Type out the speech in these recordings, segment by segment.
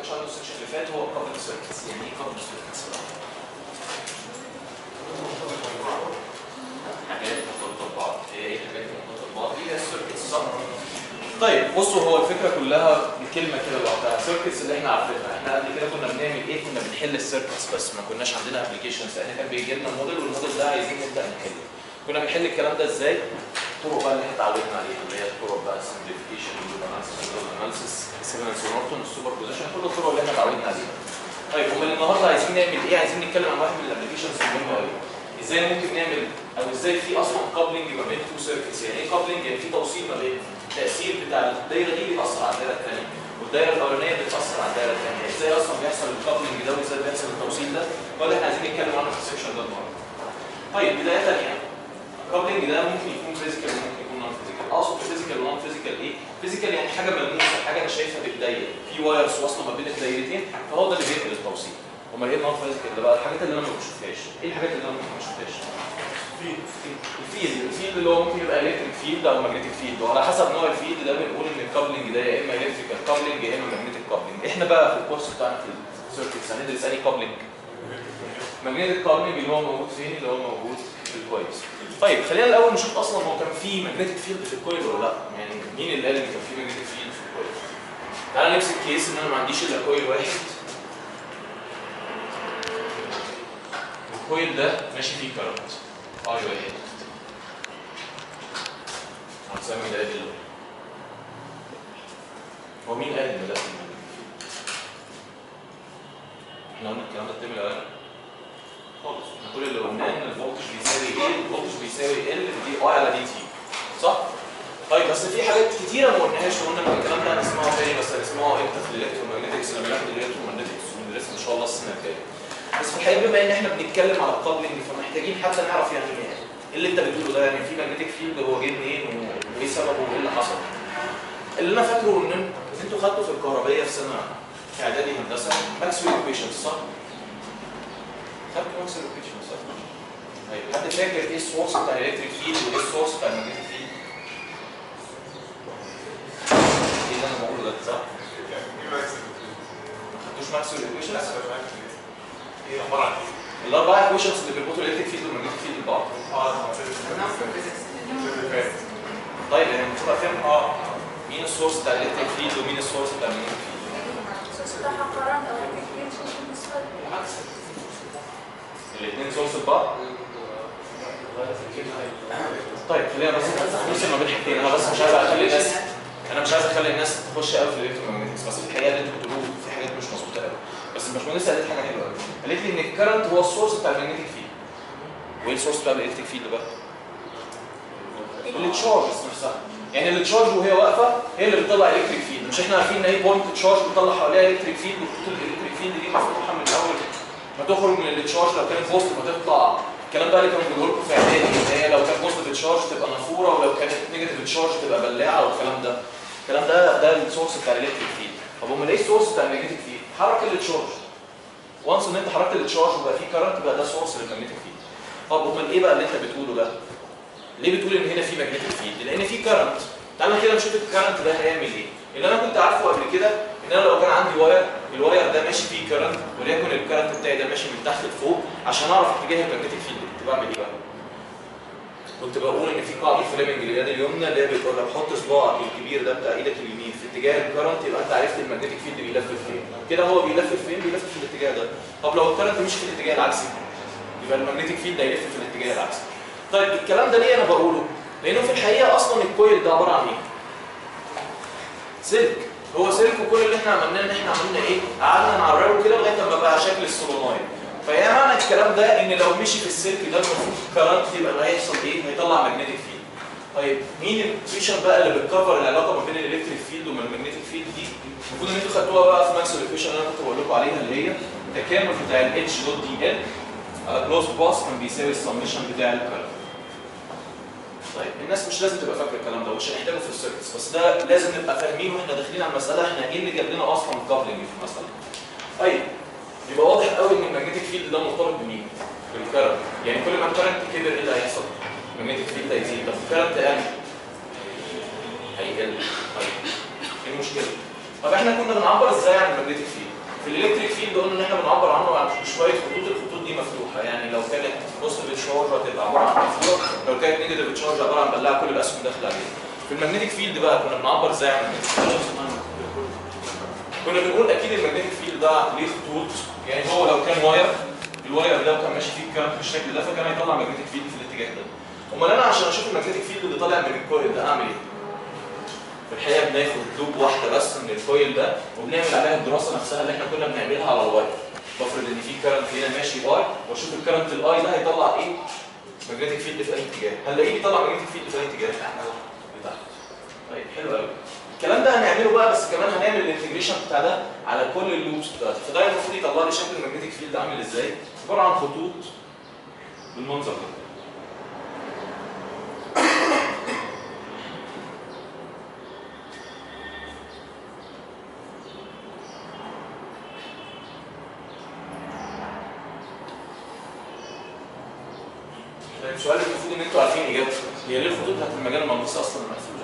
كانش عنده السكشن اللي فات هو كابل سيركتس يعني ايه كابل سيركتس حاجات مرتبطه ببعض هي ايه الحاجات المرتبطه ببعض هي السيركتس صح طيب بصوا هو الفكره كلها بكلمه كده لوحدها السيركتس اللي احنا عارفينها احنا قبل كده كنا بنعمل ايه كنا بنحل السيركتس بس ما كناش عندنا ابلكيشنز احنا كان بيجي لنا موديل والموديل ده عايزين نبدا نحله كنا بنحل الكلام ده ازاي الطرق بقى اللي احنا اتعودنا عليها اللي هي الطرق بقى السمبليفيكيشن والاناليسيس سيجنالز ونورتون السوبر بوزيشن كل الطرق اللي احنا اتعودنا عليها طيب امال النهارده عايزين نعمل ايه عايزين نتكلم عن واحد من الابلكيشنز المهمه قوي ازاي ممكن نعمل او ازاي في اصلا كابلنج ما بين تو سيركتس يعني ايه كابلنج يعني في توصيل ما بين التاثير بتاع الدايره دي بيأثر على الدايره الثانيه والدايره الاولانيه بتأثر على الدايره الثانيه ازاي اصلا بيحصل الكابلنج ده وازاي بيحصل التوصيل ده ولا احنا عايزين نتكلم عنه في السكشن ده النهارده طيب بدايه يعني الكابلنج ده ممكن يكون فيزيكال وممكن يكون نون فيزيكال اقصد فيزيكال ونون فيزيكال ايه فيزيكال يعني حاجه ملموسه حاجه انا شايفها بايديا في وايرز واصله ما بين الدايرتين فهو ده اللي بينقل التوصيل امال ايه النون فيزيكال ده بقى الحاجات اللي انا ما بشوفهاش ايه الحاجات اللي انا ممكن ما اشوفهاش الفيلد الفيلد اللي هو ممكن يبقى الكتريك فيلد او ماجنتيك فيلد وعلى حسب نوع الفيلد ده بنقول ان الكابلنج ده يا اما الكتريكال كابلنج يا اما ماجنتيك كابلنج احنا بقى في الكورس بتاعنا في السيركتس هندرس انهي كابلنج ماجنتيك كابلنج اللي هو موجود فين اللي هو موجود في الكويس طيب خلينا الاول نشوف اصلا هو كان في ماجنتيك فيلد في الكويل ولا لا يعني مين اللي قال ان كان في ماجنتيك فيلد في الكويل تعالى نمسك كيس ان انا ما عنديش الا كويل واحد الكويل ده ماشي فيه كارنت اي واحد هنسمي ده ال هو مين قال ان ده في احنا قلنا الكلام ده الترم الاولاني خالص احنا كل اللي قلناه ان الفولتج بيساوي ايه الفولتج بيساوي ال في دي اي على دي تي صح؟ طيب بس في حاجات كتيره ما قلناهاش وقلنا ان الكلام ده هنسمعه تاني بس هنسمعه امتى في الالكترومagنetics لما ناخد الالكترومagnetics وندرسها ان شاء الله السنه الجايه بس في الحقيقه بما ان احنا بنتكلم على الكابلنج فمحتاجين حتى نعرف يعني ايه اللي انت بتقوله ده يعني في ماجنتيك فيلد هو جه منين وايه سببه وايه اللي حصل اللي انا فاكره ان ان انتوا خدتوا في الكهربائيه في سنه في اعدادي هندسه ماكسويل ايكويشنز صح؟ خدتوا ماكسويل ايكويشنز صح؟ طيب حد فاكر ايه السورس بتاع الالكتريك فيلد وايه السورس بتاع الماجنتيك فيلد؟ ايه اللي انا بقوله ده صح؟ ما خدتوش ماكسويل ايكويشنز؟ ايه عباره عن ايه؟ الاربع ايكويشنز اللي بيربطوا الالكتريك فيلد والماجنتيك فيلد ببعض اه طيب يعني بتبقى فاهم اه مين السورس بتاع الالكتريك فيلد ومين السورس بتاع الماجنتيك فيلد بالعكس الاثنين سورس لبعض طيب خلينا بس نفصل ما بين حاجتين انا بس مش عايز اخلي الناس انا مش عايز اخلي الناس تخش قوي في الالكترومagنetics بس في الحقيقه اللي انتوا بتقولوه في حاجات مش مظبوطه قوي بس الباشمهندس قالت حاجه حلوه قوي قالت لي ان الكرنت هو السورس بتاع الماجنتيك فيلد وايه السورس بتاع الالكتريك فيلد بقى؟ التشارجز نفسها يعني التشارج وهي واقفه هي اللي بتطلع الكتريك فيلد مش احنا عارفين ان اي بوينت تشارج بتطلع حواليها الكتريك فيلد والخطوط الالكتريك فيلد دي مفتوحه من اول ما تخرج من التشارج لو كانت بوزيتيف هتطلع الكلام ده اللي كانوا بيقولوا لكم في اعدادي ان هي لو كانت بوزيتيف تشارج تبقى نافوره ولو كانت نيجاتيف تشارج تبقى بلاعه والكلام ده الكلام ده ده السورس بتاع الالكتريك فيلد طب امال ايه السورس بتاع الماجنتيك فيلد؟ حرك التشارج وانس ان انت حركت التشارج وبقى في كارنت بقى ده سورس للماجنتيك فيلد طب امال ايه بقى اللي انت بتقوله ده؟ ليه بتقول ان هنا في ماجنتيك فيلد؟ لان في كارنت تعالى كده نشوف الكارنت ده هيعمل ايه اللي انا كنت عارفه قبل كده ان انا لو كان عندي واير الواير ده ماشي فيه كارنت وليكن الكارنت بتاعي ده ماشي من تحت لفوق عشان اعرف اتجاه الماجنتيك فيلد كنت بعمل ايه بقى؟ كنت بقول ان في قاعده فليمنج لليد اليمنى اللي هي بتقول لك حط صباعك الكبير ده بتاع ايدك اليمين في اتجاه الكرنت يبقى انت عرفت الماجنتيك فيلد بيلف فين كده هو بيلف فين بيلف في الاتجاه ده طب لو الكرنت مشي في الاتجاه العكسي يبقى الماجنتيك فيلد هيلف في الاتجاه العكسي طيب الكلام ده ليه انا بقوله لانه في الحقيقه اصلا الكويل ده عباره عن ايه سلك هو سلك وكل اللي احنا عملناه ان احنا عملنا ايه قعدنا نعرره كده لغايه ما بقى شكل السولونايد فهي معنى الكلام ده ان لو مشي في السلك ده المفروض كرنت يبقى اللي هيحصل ايه هيطلع ماجنتيك فيلد طيب مين الايكويشن بقى اللي بتكفر العلاقه ما بين الالكتريك فيلد والماجنتيك فيلد دي المفروض ان انتوا خدتوها بقى في ماكسويل ايكويشن اللي انا كنت بقول لكم عليها اللي هي التكامل بتاع الاتش دوت دي ال على كلوز باس كان بيساوي السمشن بتاع الكرنت طيب الناس مش لازم تبقى فاكره الكلام ده مش هنحتاجه في السيركتس بس ده لازم نبقى فاهمين واحنا داخلين على المساله احنا ايه اللي جاب لنا اصلا كابلنج في المساله طيب يبقى واضح قوي ان الماجنتيك فيلد ده مرتبط بمين؟ بالكرنت يعني كل ما الكرنت كبر ايه اللي هيحصل؟ الماجنتيك فيلد هيزيد طب الكرنت قل هيقل طيب ايه المشكله؟ طب احنا كنا بنعبر ازاي عن الماجنتيك فيلد؟ في الالكتريك فيلد قلنا ان احنا بنعبر عنه عن شويه خطوط الخطوط دي مفتوحه يعني لو كانت بوزيتيف تشارج هتبقى عباره عن مفتوح لو كانت نيجاتيف تشارج عباره عن بلاعه كل الاسهم داخله عليها في المagnetic فيلد بقى كنا بنعبر ازاي عن المagnetic كنا بنقول اكيد المagnetic فيلد ده ليه خطوط يعني هو لو كان واير الواير ده وكان ماشي فيه الكارنت بالشكل ده فكان هيطلع ماجنتيك فيلد في الاتجاه ده امال انا عشان اشوف الماجنتيك فيلد اللي طالع من الكويل ده اعمل ايه في الحقيقه بناخد لوب واحده بس من الكويل ده وبنعمل عليها الدراسه نفسها اللي احنا كنا بنعملها على الواير بفرض ان في كارنت هنا ماشي اي واشوف الكارنت الاي ده هيطلع ايه ماجنتيك فيلد في اي اتجاه هنلاقيه بيطلع ماجنتيك فيلد في اي اتجاه لتحت طيب حلو قوي الكلام ده هنعمله بقى بس كمان هنعمل الانتجريشن بتاع ده على كل اللوبس بتاعتي فده المفروض يطلع لي شكل الماجنتيك فيلد عامل ازاي عباره عن خطوط بالمنظر ده طيب السؤال المفروض ان انتوا عارفين اجابته هي ليه الخطوط بتاعت المجال المغناطيسي اصلا مقفوله؟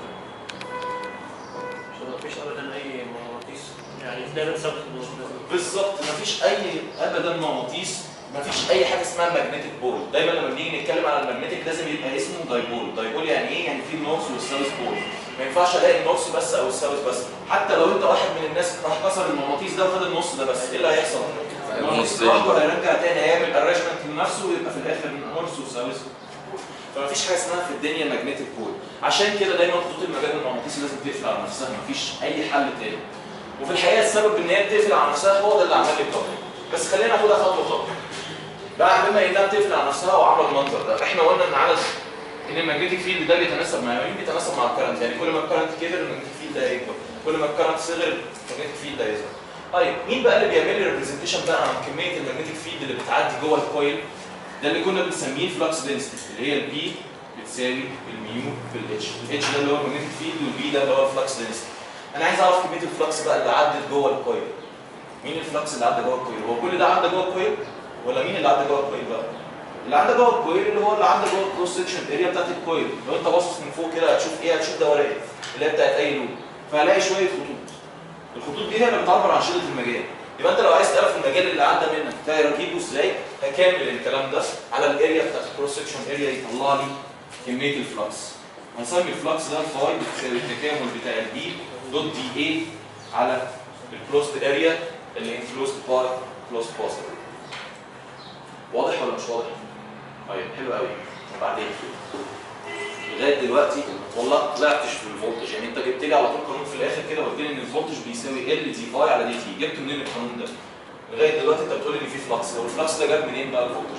عشان مفيش ابدا اي مغناطيس يعني دايما ثابت المغناطيس. بالظبط مفيش اي ابدا مغناطيس مفيش اي حاجه اسمها ماجنتيك بول دايما لما بنيجي نتكلم على الماجنتيك لازم يبقى اسمه دايبول دايبول يعني ايه يعني في النورث والساوث بول ما ينفعش الاقي النورث بس او الساوث بس حتى لو انت واحد من الناس راح كسر المغناطيس ده وخد النص ده بس ايه اللي هيحصل المغناطيس الاكبر هيرجع تاني هيعمل اريجمنت لنفسه ويبقى في الاخر نورث وساوث فمفيش حاجه اسمها في الدنيا ماجنتيك بول عشان كده دايما خطوط المجال المغناطيسي لازم تقفل على نفسها مفيش اي حل تاني وفي الحقيقه السبب ان هي بتقفل على نفسها هو ده اللي عمل لي بروبلم بس خلينا ناخدها خطوه خطوه بقى بما انها بتقفل على نفسها وعامله المنظر ده احنا قلنا ان على ان الماجنتيك فيلد ده بيتناسب مع مين بيتناسب مع الكرنت يعني كل ما الكرنت كبر الماجنتيك فيلد ده هيكبر كل ما الكرنت صغر الماجنتيك فيلد ده يصغر طيب مين بقى اللي بيعمل لي ريبريزنتيشن بقى عن كميه الماجنتيك فيلد اللي بتعدي جوه الكويل ده اللي كنا بنسميه فلكس دنسيتي اللي هي البي بتساوي الميو في الاتش الاتش ده اللي هو الماجنتيك فيلد والبي ده اللي هو الفلكس دنسيتي انا عايز اعرف كميه الفلكس بقى اللي عدت جوه الكويل مين الفلكس اللي عدى جوه الكويل هو كل ده عدى جوه الكويل ولا مين اللي عدى جوه الكويل بقى اللي عدى جوه الكويل اللي هو اللي عدى جوه الكروس سكشن اريا بتاعت الكويل لو انت باصص من فوق كده هتشوف ايه هتشوف دوريه اللي هي بتاعت اي لون فهلاقي شويه خطوط الخطوط دي هي اللي بتعبر عن شده المجال يبقى انت لو عايز تعرف المجال اللي عدى منك تجيبه ازاي هكمل الكلام ده على الاريا بتاعت الكروس سكشن اريا يطلع لي كميه الفلكس هنسمي الفلكس ده الفاي بتساوي التكامل بتاع البي دوت دي اي على الكلوزد اريا اللي انكلوزد باي كلوز بوزيتيف واضح ولا مش واضح؟ طيب حلو قوي وبعدين لغايه دلوقتي والله ما طلعتش في الفولتج يعني انت جبت لي على طول قانون في الاخر كده وقلت لي ان الفولتج بيساوي ال دي اي على دي تي جبت منين القانون ده؟ لغايه دلوقتي انت بتقول لي ان في فلكس هو الفلكس ده جاب منين بقى الفولتج؟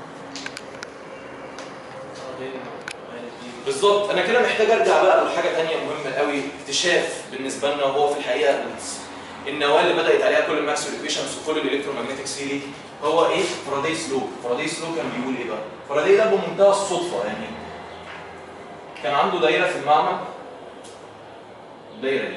بالظبط انا كده محتاج ارجع بقى لحاجه ثانيه مهمه قوي اكتشاف بالنسبه لنا وهو في الحقيقه النواه اللي بدات عليها كل الماكسويل ايكويشنز وكل الالكترومagnetic ثيوري هو ايه؟ فارادايس لو فارادايس لو كان بيقول ايه بقى؟ فاراداي ده بمنتهى الصدفه يعني كان عنده دايره في المعمل الدايره دي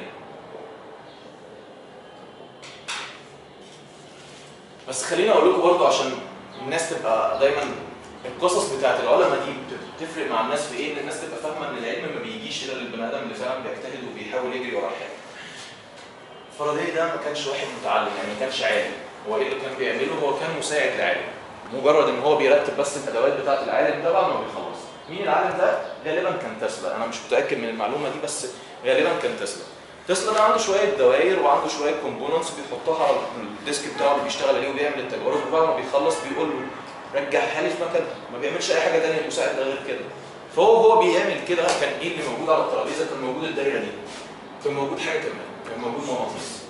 بس خليني اقول لكم برضه عشان الناس تبقى دايما القصص بتاعت العلماء دي بتفرق مع الناس في ايه؟ ان الناس تبقى فاهمه ان العلم ما بيجيش الا للبني ادم اللي فعلا بيجتهد وبيحاول يجري ورا حاجه. فاراداي ده ما كانش واحد متعلم يعني ما كانش عالم هو ايه اللي كان بيعمله هو كان مساعد لعالم مجرد ان هو بيرتب بس الادوات بتاعت العالم ده بعد ما بيخلص مين العالم ده غالبا كان تسلا انا مش متاكد من المعلومه دي بس غالبا كان تسلا تسلا ده عنده شويه دوائر وعنده شويه كومبوننتس بيحطها على الديسك بتاعه اللي بيشتغل عليه وبيعمل التجارب وبعد ما بيخلص بيقول له رجعها لي في مكانها ما بيعملش اي حاجه ثانيه المساعد ده غير كده فهو هو بيعمل كده كان ايه اللي موجود على الترابيزه كان موجود الدايره دي كان موجود حاجه كمان كان موجود مغناطيس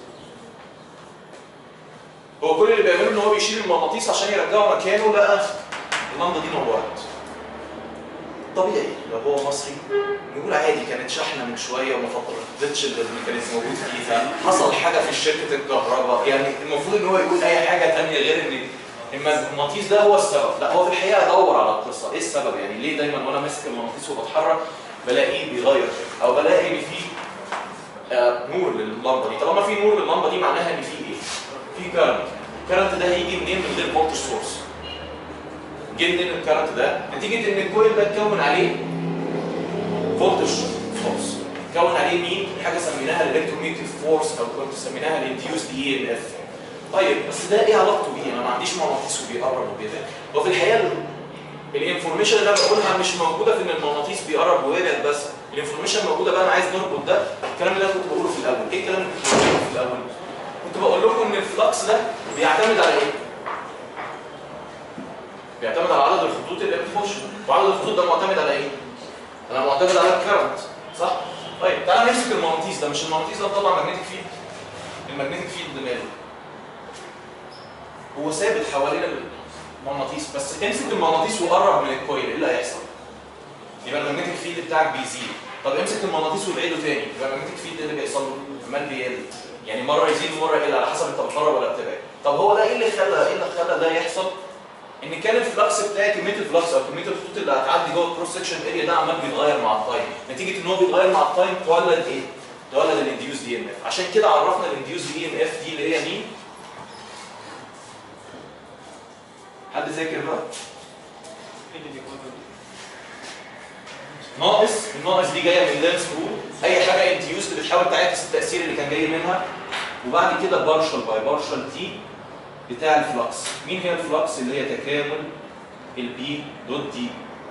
هو كل اللي بيعمله ان هو بيشيل المغناطيس عشان يرجعه مكانه لقى اللمبه دي نورت طبيعي لو هو مصري نقول عادي كانت شحنه من شويه وما فضلتش الميكانيزم موجود فيها حصل حاجه في شركه الكهرباء يعني المفروض ان هو يقول اي حاجه ثانيه غير ان المغناطيس ده هو السبب لا هو في الحقيقه دور على القصه ايه السبب يعني ليه دايما وانا ماسك المغناطيس وبتحرك بلاقيه بيغير او بلاقي ان في آه نور للمبه دي طالما في نور للمبه دي معناها ان في ايه في كارنت الكارنت ده هيجي منين من غير فولتج سورس جه منين الكارنت ده نتيجه ان الكويل ده اتكون عليه فولتج سورس اتكون عليه مين حاجه سميناها الالكتروميتيف فورس او كنت سميناها الانديوسد اي ام اف طيب بس ده ايه علاقته بيه؟ انا ما عنديش مغناطيس وبيقرب وبيبعد هو في الحقيقه الانفورميشن اللي انا بقولها مش موجوده في ان المغناطيس بيقرب ويبعد بس الانفورميشن موجوده بقى انا عايز نربط ده الكلام اللي انا كنت بقوله في الاول ايه الكلام اللي كنت بقوله في الاول كنت بقول لكم ان الفلكس ده بيعتمد على ايه بيعتمد على عدد الخطوط اللي بتخش وعدد الخطوط ده معتمد على ايه انا معتمد على الكرنت صح طيب تعالى نمسك المغناطيس ده مش المغناطيس ده طبعا ماجنتيك فيلد الماجنتيك فيلد ماله هو ثابت حوالين المغناطيس بس امسك المغناطيس وقرب من الكويل ايه اللي هيحصل يبقى الماجنتيك فيلد بتاعك بيزيد طب امسك المغناطيس وابعده تاني يبقى الماجنتيك فيلد اللي بيحصل له عمال بيقل يعني مره يزيد ومره يقل على حسب انت بتقرب ولا بتبعد طب هو ده ايه اللي خلى ايه اللي خلى ده يحصل ان كان الفلكس بتاعي كميه الفلكس او كميه الخطوط اللي هتعدي جوه الكروس سكشن اريا ده عمال بيتغير مع التايم نتيجه ان هو بيتغير مع التايم تولد ايه تولد الانديوس دي ام اف عشان كده عرفنا الانديوس دي ام اف دي اللي هي مين حد ذاكر بقى ناقص الناقص دي جايه من لينس رول اي حاجه انديوس بتحاول تعكس التاثير اللي كان جاي منها وبعد كده بارشل باي بارشل تي بتاع الفلكس مين هي الفلكس اللي هي تكامل البي دوت دي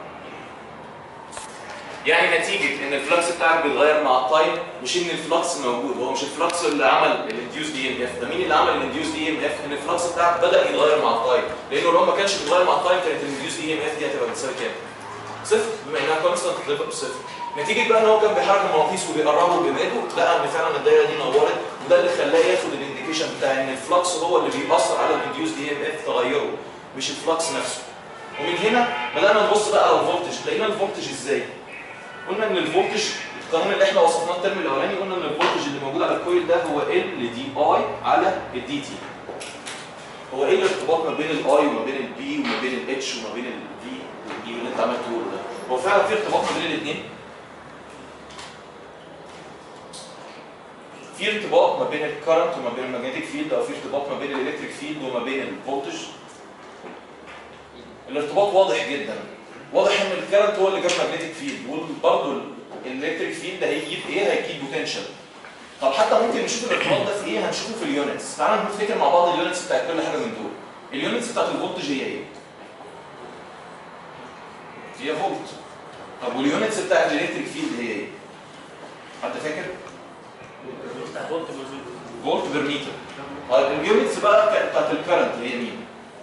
يعني نتيجة ان الفلكس بتاعك بيتغير مع التايم مش ان الفلكس موجود هو مش الفلكس اللي عمل الانديوس دي ام اف ده مين اللي عمل الانديوس دي ام اف ان الفلكس بتاعك بدا يتغير مع التايم لانه لو ما كانش بيتغير مع التايم كانت الانديوس دي ام اف دي هتبقى بتساوي كام؟ صفر بما انها كونستانت تبقى بصفر نتيجة بقى ان هو كان بيحرك المغناطيس وبيقربه وبيبعده لقى ان فعلا الدايره دي نورت وده اللي خلاه ياخد الانديكيشن بتاع ان الفلكس هو اللي بيأثر على الانديوس دي ام اف تغيره مش الفلكس نفسه ومن هنا بدأنا نبص بقى على الفولتج لقينا الفولتج ازاي؟ قلنا ان الفولتج القانون اللي احنا وصفناه الترم الاولاني قلنا ان الفولتج اللي موجود على الكويل ده هو ال دي اي على الدي تي هو ايه الارتباط ما بين الاي وما بين البي وما بين الاتش وما بين الفي والبي اللي انت عمال تقوله ده هو فعلا في ارتباط ما بين الاثنين في ارتباط ما بين الكرنت وما بين المagnetic فيلد او في ارتباط ما بين الالكتريك فيلد وما بين الفولتج الارتباط واضح جدا واضح ان الكرنت هو اللي جاب ماجنتيك فيلد وبرضه الالكتريك فيلد هيجيب ايه هيجيب بوتنشال طب حتى ممكن نشوف الارتباط ده في ايه هنشوفه في اليونتس تعالى نفتكر مع بعض اليونتس بتاعت كل حاجه من دول اليونتس بتاعت الفولتج هي ايه هي فولت طب واليونتس بتاعت الالكتريك فيلد هي ايه حد فاكر فولت موجود فولت بير متر طيب اليونتس بقى بتاعت- بتاعت الكرنت هي مين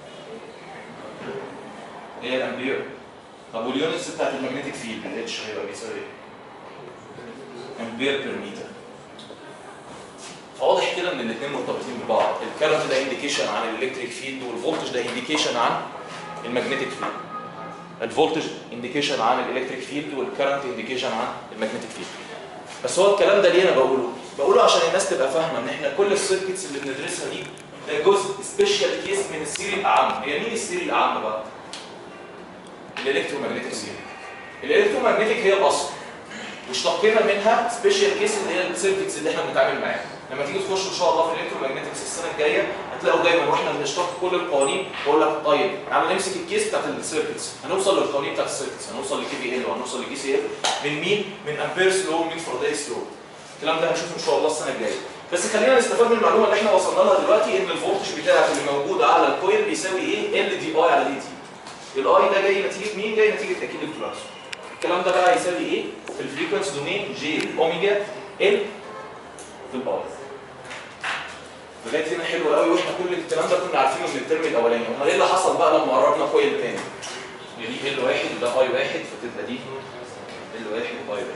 هي الامبير طب واليونتس بتاعت المagnetic فيلد الاتش هيبقى بيساوي ايه امبير بير متر فواضح كده ان الاثنين مرتبطين ببعض الكرنت ده انديكيشن عن الالكتريك فيلد والفولتج ده انديكيشن عن المagnetic فيلد الفولتج انديكيشن عن الالكتريك فيلد والكرنت انديكيشن عن المagnetic فيلد بس هو الكلام ده ليه انا بقوله بقوله عشان الناس تبقى فاهمه ان احنا كل السيركتس اللي بندرسها دي ده جزء سبيشال كيس من السيري الاعم هي مين السيري الاعم بقى الالكترومagnetic سيري الالكترومagnetic هي الاصل واشتقينا منها سبيشال كيس اللي هي السيركتس اللي احنا بنتعامل معاها لما تيجي تخش ان شاء الله في الالكترومagنetics السنه الجايه هتلاقوا دايما واحنا بنشتق كل القوانين بقول لك طيب تعالى نمسك الكيس بتاعت السيركتس هنوصل للقوانين بتاعت السيركتس هنوصل لكي في ال وهنوصل لكي سي ال من مين؟ من امبيرز لو ومن فارادايس لو الكلام ده هنشوفه ان شاء الله السنه الجايه بس خلينا نستفاد من المعلومه اللي احنا وصلنا لها دلوقتي ان الفولتج بتاعك اللي موجود على الكويل بيساوي ايه؟ ال دي اي على دي تي الاي ده جاي نتيجه مين؟ جاي نتيجه اكيد الفلكس الكلام ده بقى هيساوي ايه؟ في الفريكونسي دومين جي اوميجا ال في الاي لغايه هنا حلو قوي واحنا كل الكلام ده كنا عارفينه من الترم الاولاني امال ايه اللي حصل بقى لما قربنا كويل تاني دي ال واحد وده اي واحد فتبقى دي ال واحد واي واحد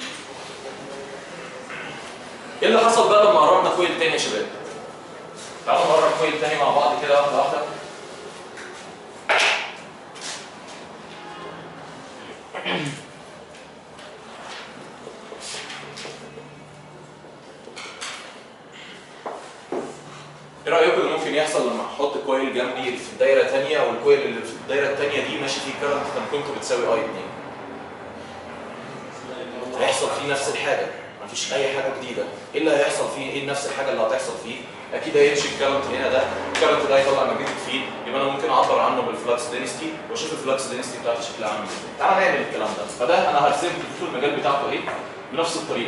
ايه اللي حصل بقى لما قربنا كويل تاني يا شباب تعالوا نقرب كويل تاني مع بعض كده واحده واحده ايه رايكم اللي ممكن يحصل لما احط كويل جنبي في دايره ثانيه والكويل اللي في الدايره الثانيه دي ماشي فيه كرنت كان كنت بتساوي اي 2 هيحصل فيه نفس الحاجه مفيش اي حاجه جديده ايه اللي هيحصل فيه ايه نفس الحاجه اللي هتحصل فيه اكيد هيمشي الكرنت هنا ده الكرنت ده هيطلع ماجنتيك فيلد يبقى انا ممكن اعبر عنه بالفلكس دينستي واشوف الفلكس دينستي بتاعتي شكلها عامل ازاي تعالى نعمل الكلام ده فده انا هرسم لكم المجال بتاعته ايه بنفس الطريقه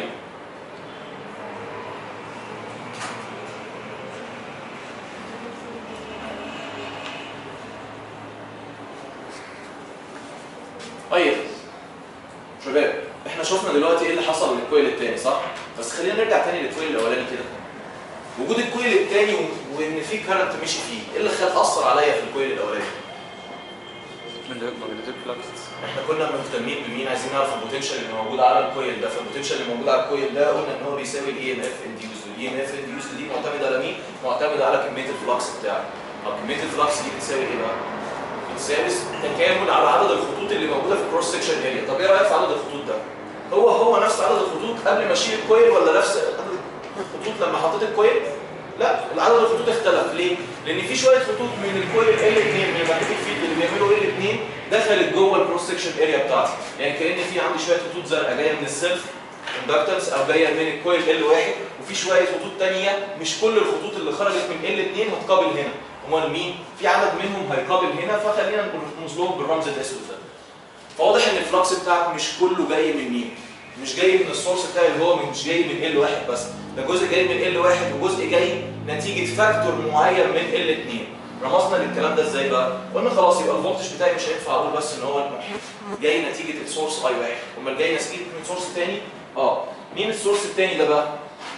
طيب شباب احنا شفنا دلوقتي ايه اللي حصل للكويل الثاني صح؟ بس خلينا نرجع تاني للكويل الاولاني كده وجود الكويل الثاني وان في كارنت مشي فيه ايه اللي خل اثر عليا في الكويل الاولاني؟ ماجنتيك فلكس احنا كنا مهتمين بمين عايزين نعرف البوتنشال اللي موجود على الكويل ده فالبوتنشال اللي موجود على الكويل ده قلنا ان هو بيساوي الاي ام اف انديوز والاي ام اف انديوز دي معتمده على مين؟ معتمده على كميه الفلكس بتاعك طب كميه الفلكس دي بتساوي ايه بقى؟ بتساوي تكامل على عدد الخطوط اللي موجوده في الكروس سكشن اريا طب ايه رايك في عدد الخطوط ده؟ هو هو نفس عدد الخطوط قبل ما اشيل الكويل ولا نفس عدد الخطوط لما حطيت الكويل؟ لا عدد الخطوط اختلف ليه؟ لان في شويه خطوط من الكويل ال 2 من الماجنتيك فيلد اللي بيعملوا ال 2 دخلت جوه الكروس سكشن اريا بتاعتي يعني كان في عندي شويه خطوط زرقاء جايه من السيلف اندكتنس او جايه من الكويل ال 1 وفي شويه خطوط ثانيه مش كل الخطوط اللي خرجت من ال 2 هتقابل هنا امال مين؟ في عدد منهم هيقابل هنا فخلينا نرمز لهم بالرمز الاسود ده فواضح ان الفلكس بتاعك مش كله جاي من مين؟ مش جاي من السورس بتاعي اللي هو مش جاي من ال 1 بس ده جزء جاي من ال 1 وجزء جاي نتيجه فاكتور معين من ال 2 رمزنا للكلام ده ازاي بقى؟ قلنا خلاص يبقى الفولتج بتاعي مش هينفع اقول بس ان هو جاي نتيجه السورس اي 1 امال جاي نتيجه من سورس تاني؟ اه مين السورس التاني ده بقى؟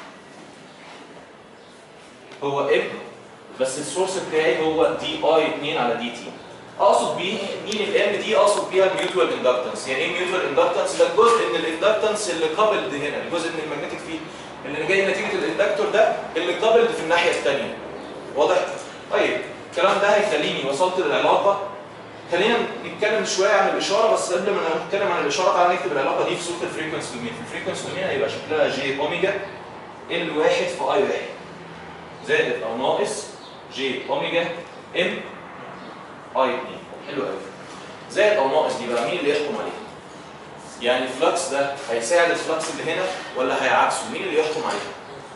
هو ام بس السورس بتاعي هو دي اي 2 على دي تي اقصد بيه مين الام دي اقصد بيها الميوتوال اندكتنس يعني ايه ميوتوال اندكتنس ده الجزء من الاندكتنس اللي قابلد هنا الجزء من المagnetic فيلد اللي جاي نتيجه الاندكتور ده اللي قابلد في الناحيه الثانيه واضح طيب الكلام ده هيخليني وصلت للعلاقه خلينا نتكلم شويه عن الاشاره بس قبل ما نتكلم عن الاشاره تعالى نكتب العلاقه دي في صوره الفريكونسي دومين الفريكونسي دومين هيبقى شكلها جي اوميجا ال واحد في اي واحد زائد او ناقص جي اوميجا ام اي 2 حلو قوي زائد او ناقص دي بقى مين اللي يحكم عليها؟ يعني الفلكس ده هيساعد الفلكس اللي هنا ولا هيعكسه؟ مين اللي يحكم عليها؟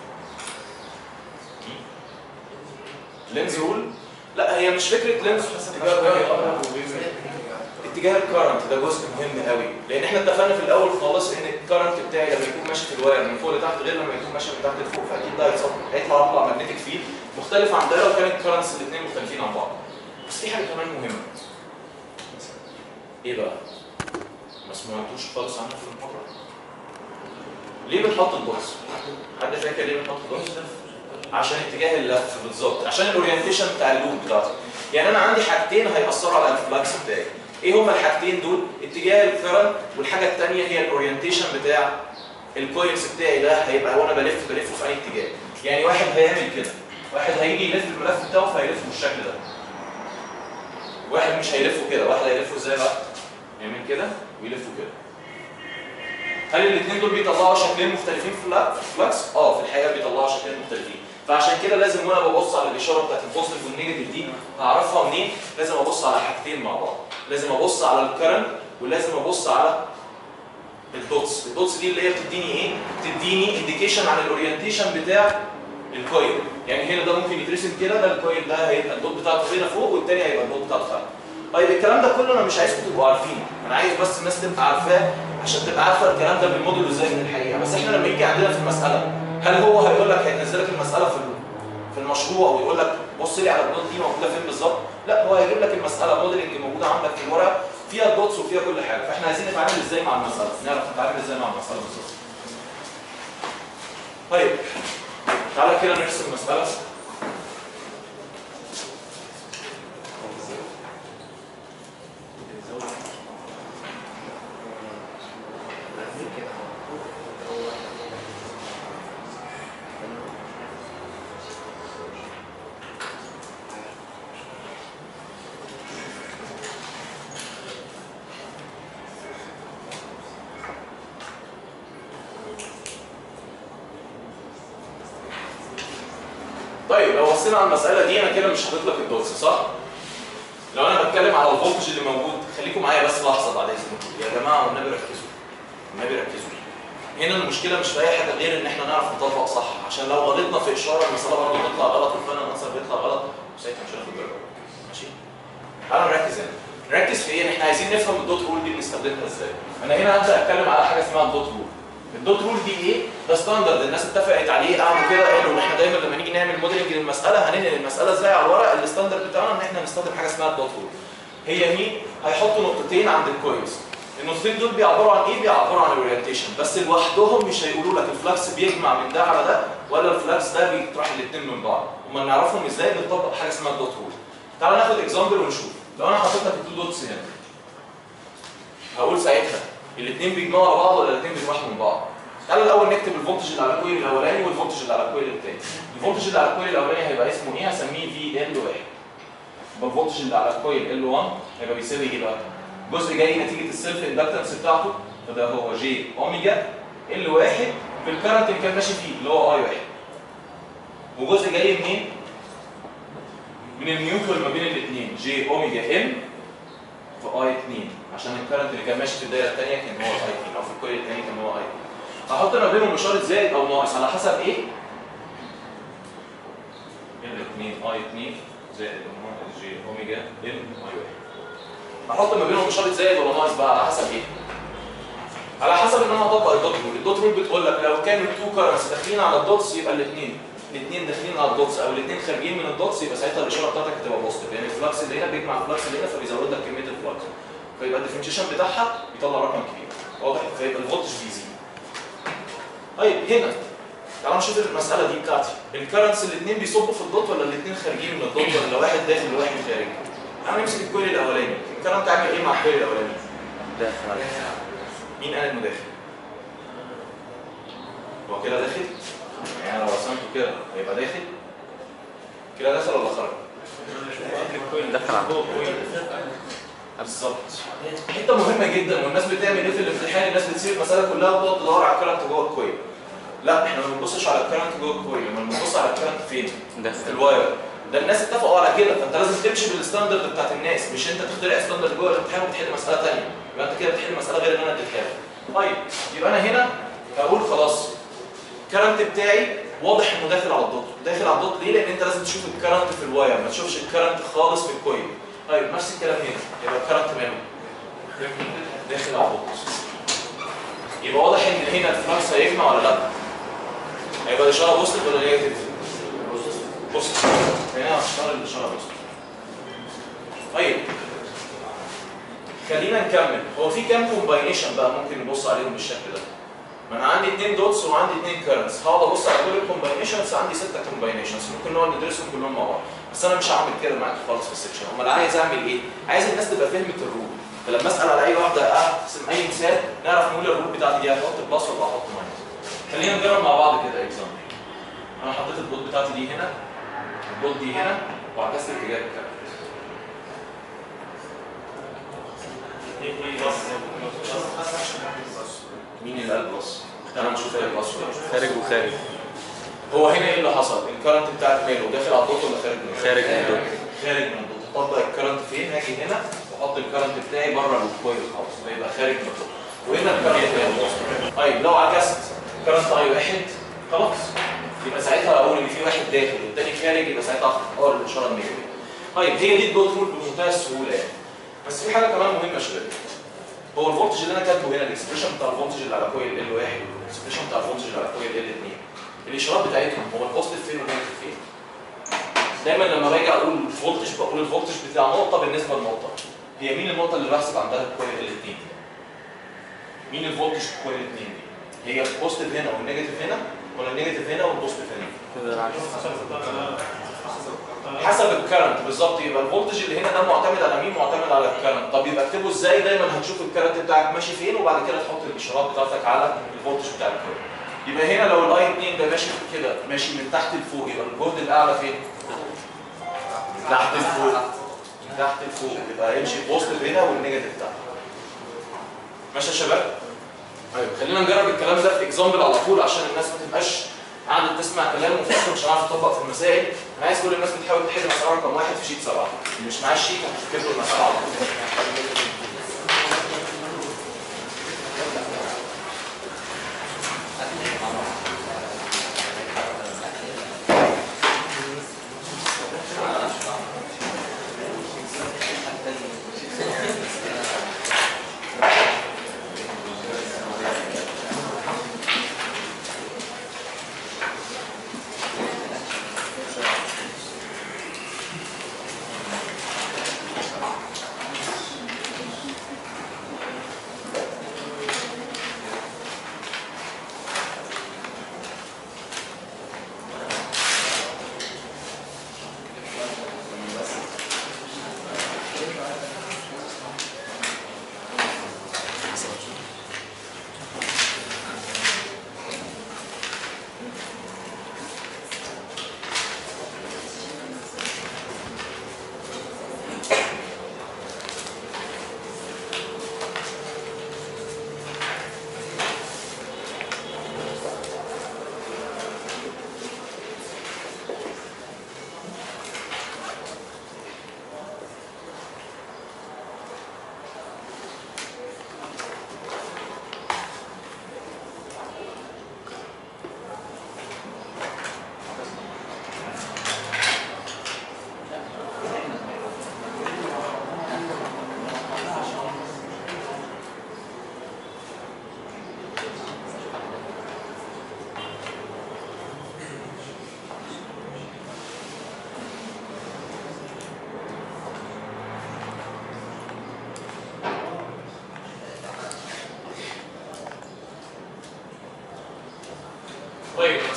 لينز رول؟ لا هي مش فكره لينز اتجاه الكرنت ده جزء مهم قوي لان احنا اتفقنا في الاول خالص ان الكرنت بتاعي لما يكون ماشي في الواير من فوق لتحت غير لما يكون ماشي من تحت لفوق فاكيد ده هيتصل هيطلع يطلع ماجنتيك فيلد مختلف عن ده لو كان الكرنتس الاثنين مختلفين عن بعض بس في حاجه كمان مهمه ايه بقى؟ ما سمعتوش خالص عنها في المحاضره ليه بنحط الدوتس؟ حد فاكر ليه بنحط الدوتس؟ عشان اتجاه اللف بالظبط عشان الاورينتيشن بتاع اللوب بتاعتي يعني انا عندي حاجتين هيأثروا على الفلكس بتاعي ايه هما الحاجتين دول اتجاه الكرنت والحاجه الثانيه هي الاورينتيشن بتاع الكويلز بتاعي ده هيبقى وانا بلف بلفه في اي اتجاه يعني واحد هيعمل كده واحد هيجي يلف الملف بتاعه فهيلفه بالشكل ده واحد مش هيلفه كده واحد هيلفه ازاي بقى يعمل كده ويلفه كده هل الاثنين دول بيطلعوا شكلين مختلفين في الفلكس اه في الحقيقه بيطلعوا شكلين مختلفين فعشان كده لازم وانا ببص على الاشاره بتاعت البوزيتيف والنيجاتيف دي هعرفها منين لازم ابص على حاجتين مع بعض لازم ابص على الكرنت ولازم ابص على الدوتس الدوتس دي اللي هي بتديني ايه بتديني انديكيشن عن الاورينتيشن بتاع الكويل يعني هنا ده ممكن يترسم كده ده الكويل ده هيبقى الدوت بتاعته هنا فوق والتاني هيبقى الدوت بتاعته تحت طيب الكلام ده كله انا مش عايزكم تبقوا عارفينه انا عايز بس الناس تبقى عارفاه عشان تبقى عارفه الكلام ده بالموديل ازاي من الحقيقه بس احنا لما يجي عندنا في المساله هل هو هيقول لك هينزل لك المساله في في المشروع ويقول لك بص لي على الدوت دي موجوده فين بالظبط لا هو هيجيب لك المساله موديل اللي موجوده عندك في الورقه فيها الدوتس وفيها كل حاجه فاحنا عايزين نتعامل ازاي مع المساله نعرف نتعامل ازاي مع المساله بالظبط طيب تعالى كده نرسم مساله طيب لو بصينا على المساله دي انا كده مش حاطط لك الدوتس صح؟ لو انا بتكلم على الفولتج اللي موجود خليكم معايا بس لحظه بعد اذنكم يا جماعه والنبي ركزوا النبي ركزوا هنا المشكله مش في اي حاجه غير ان احنا نعرف نطبق صح عشان لو غلطنا في اشاره المساله برضه تطلع غلط والفاينل انسر بيطلع غلط وساعتها مش هناخد درجه ماشي؟ تعالوا نركز هنا نركز في ايه؟ احنا عايزين نفهم الدوت رول دي بنستخدمها ازاي انا هنا هبدا اتكلم على حاجه اسمها الدوت رول الدوت رول دي ايه؟ ده ستاندرد الناس اتفقت عليه قعدوا كده قالوا ان احنا دايما لما نيجي نعمل موديلنج للمساله هننقل المساله ازاي على الورق الستاندرد بتاعنا ان احنا نستخدم حاجه اسمها الدوت رول. هي مين؟ هيحطوا نقطتين عند الكويس النقطتين دول بيعبروا عن ايه؟ بيعبروا عن الاورينتيشن بس لوحدهم مش هيقولوا لك الفلكس بيجمع من ده على ده ولا الفلكس ده بيطرح الاثنين من بعض امال نعرفهم ازاي بنطبق حاجه اسمها الدوت رول تعال ناخد اكزامبل ونشوف لو انا حطيت لك التو دوتس هنا هقول ساعتها الاثنين بيجمعوا على بعض ولا الاثنين بيطرحوا من بعض تعال الاول نكتب الفولتج اللي على الكويل الاولاني والفولتج اللي على الكويل الثاني الفولتج اللي على الكويل الاولاني هيبقى اسمه ايه هسميه في ال 1 يبقى الفولتج اللي على الكويل ال 1 هيبقى بيساوي ايه بقى جزء جاي نتيجه السيلف اندكتنس بتاعته فده هو جي اوميجا ال 1 في الكرنت اللي كان ماشي فيه اللي هو اي 1 وجزء جاي منين من النيوترال ما بين الاثنين جي اوميجا ام في اي 2 عشان الكرنت اللي كان ماشي في الدايره الثانيه كان هو اي 2 او في الكويل الثاني كان هو اي 2 هحط ما بينهم اشاره زائد او ناقص على حسب ايه ال 2 اي 2 زائد جي اوميجا ام اي 1 احط ما بينهم اشاره زائد ولا ناقص بقى على حسب ايه على حسب ان انا هطبق الدوت رول الدوت رول بتقول لك لو كانوا التو كارنتس داخلين على الدوتس يبقى الاثنين الاثنين داخلين على الدوتس او الاثنين خارجين من الدوتس يبقى ساعتها الاشاره بتاعتك هتبقى بوزيتيف يعني الفلكس اللي هنا بيجمع الفلكس اللي هنا فبيزود لك كميه الفلكس فيبقى الديفرنشيشن بتاعها بيطلع رقم كبير واضح فيبقى الفولتج بيزيد طيب هنا تعالوا نشوف المساله دي بتاعتي الكرنتس الاثنين بيصبوا في الدوت ولا الاثنين خارجين من الدوت ولا واحد داخل وواحد خارج انا نمسك الكويل الاولاني الكرنت عامل ايه مع الكويل الاولاني داخل عليك مين قال انه داخل هو كده داخل يعني لو رسمته كده هيبقى داخل كده داخل ولا خرج دخل على بالظبط حته مهمه جدا والناس بتعمل ايه في الامتحان الناس بتسيب المساله كلها وتقعد تدور على الكرنت جوه الكويل لا احنا ما بنبصش على الكرنت جوه الكويل لما بنبص على الكرنت فين في داخل الواير ده الناس اتفقوا على كده فانت لازم تمشي بالستاندرد بتاعت الناس مش انت تخترع ستاندرد جوه الامتحان وتحل مساله ثانيه يبقى انت كده بتحل مساله غير اللي انا اديتها لك طيب يبقى انا هنا هقول خلاص الكرنت بتاعي واضح انه داخل على الدوت داخل على الدوت ليه لان انت لازم تشوف الكرنت في الواير ما تشوفش الكرنت خالص في الكويل طيب نفس الكلام هنا يبقى الكرنت ماله داخل على الدوت يبقى واضح ان هنا الفلكس هيجمع ولا لا هيبقى الاشاره بوزيتيف ولا نيجاتيف بوزيتيف هنا هشتغل الاشاره بوزيتيف طيب خلينا نكمل هو في كام كومباينيشن بقى ممكن نبص عليهم بالشكل ده ما انا عندي اثنين دوتس وعندي اثنين كيرنتس هقعد ابص على كل الكومباينيشنز عندي سته كومباينيشنز ممكن نقعد ندرسهم كلهم مع بعض بس انا مش هعمل كده معاك خالص في السكشن امال عايز اعمل ايه عايز الناس تبقى فهمت الرول فلما اسال على اي واحده ارسم اي مثال نعرف نقول الرول بتاعتي دي هحط بلس ولا هحط ماينس خلينا نجرب مع بعض كده اكزامبل انا حطيت البوت بتاعتي دي هنا البوت دي هنا وعكست اتجاه الكاميرا مين اللي قال بلس؟ تعالى نشوف ايه بلس ولا مش بلس. خارج وخارج هو هنا ايه اللي حصل؟ الكرنت بتاعك ماله داخل على الدوت ولا خارج منه؟ خارج من الدوت. خارج من الدوت اطبق الكرنت فين؟ هاجي هنا واحط الكرنت بتاعي بره الكويل خالص فيبقى خارج من الدوت وهنا الكرنت ماله طيب لو عكست كرنت اي واحد خلاص يبقى ساعتها اقول ان في واحد داخل والتاني خارج يبقى ساعتها اختار الاشاره النيجاتيف طيب هي دي الدوت رول بمنتهى السهوله يعني بس في حاجه كمان مهمه يا شباب هو الفولتج اللي انا كاتبه هنا الاكسبريشن بتاع الفولتج اللي على كويل ال 1 والاكسبريشن بتاع الفولتج اللي على كويل ال 2 الاشارات بتاعتهم هو البوزيتيف فين والنيجاتيف فين دايما لما باجي اقول الفولتج بقول الفولتج بتاع نقطه بالنسبه لنقطه هي مين النقطه اللي بحسب عندها الكويل ال 2 مين الفولتج في الكويل ال 2 دي هي البوزيتيف هنا والنيجاتيف هنا ولا النيجاتيف هنا والبوزيتيف هنا كده العكس حسب الكرنت بالظبط يبقى الفولتج اللي هنا ده معتمد على مين معتمد على الكرنت طب يبقى اكتبه ازاي دايما هتشوف الكرنت بتاعك ماشي فين وبعد كده تحط الاشارات بتاعتك على الفولتج بتاع الكرنت يبقى هنا لو الاي 2 ده ماشي كده ماشي من تحت لفوق يبقى الجهد الاعلى فين من تحت لفوق من تحت لفوق يبقى هيمشي بوزيتيف هنا والنيجاتيف تحت ماشي يا شباب طيب خلينا نجرب الكلام ده في اكزامبل على طول عشان الناس ما تبقاش قاعده تسمع كلام وفي الاخر مش هنعرف نطبق في المسائل انا عايز كل الناس بتحاول تحل مساله رقم واحد في شيت سبعه اللي مش معاه الشيت هتكتب له المساله على طول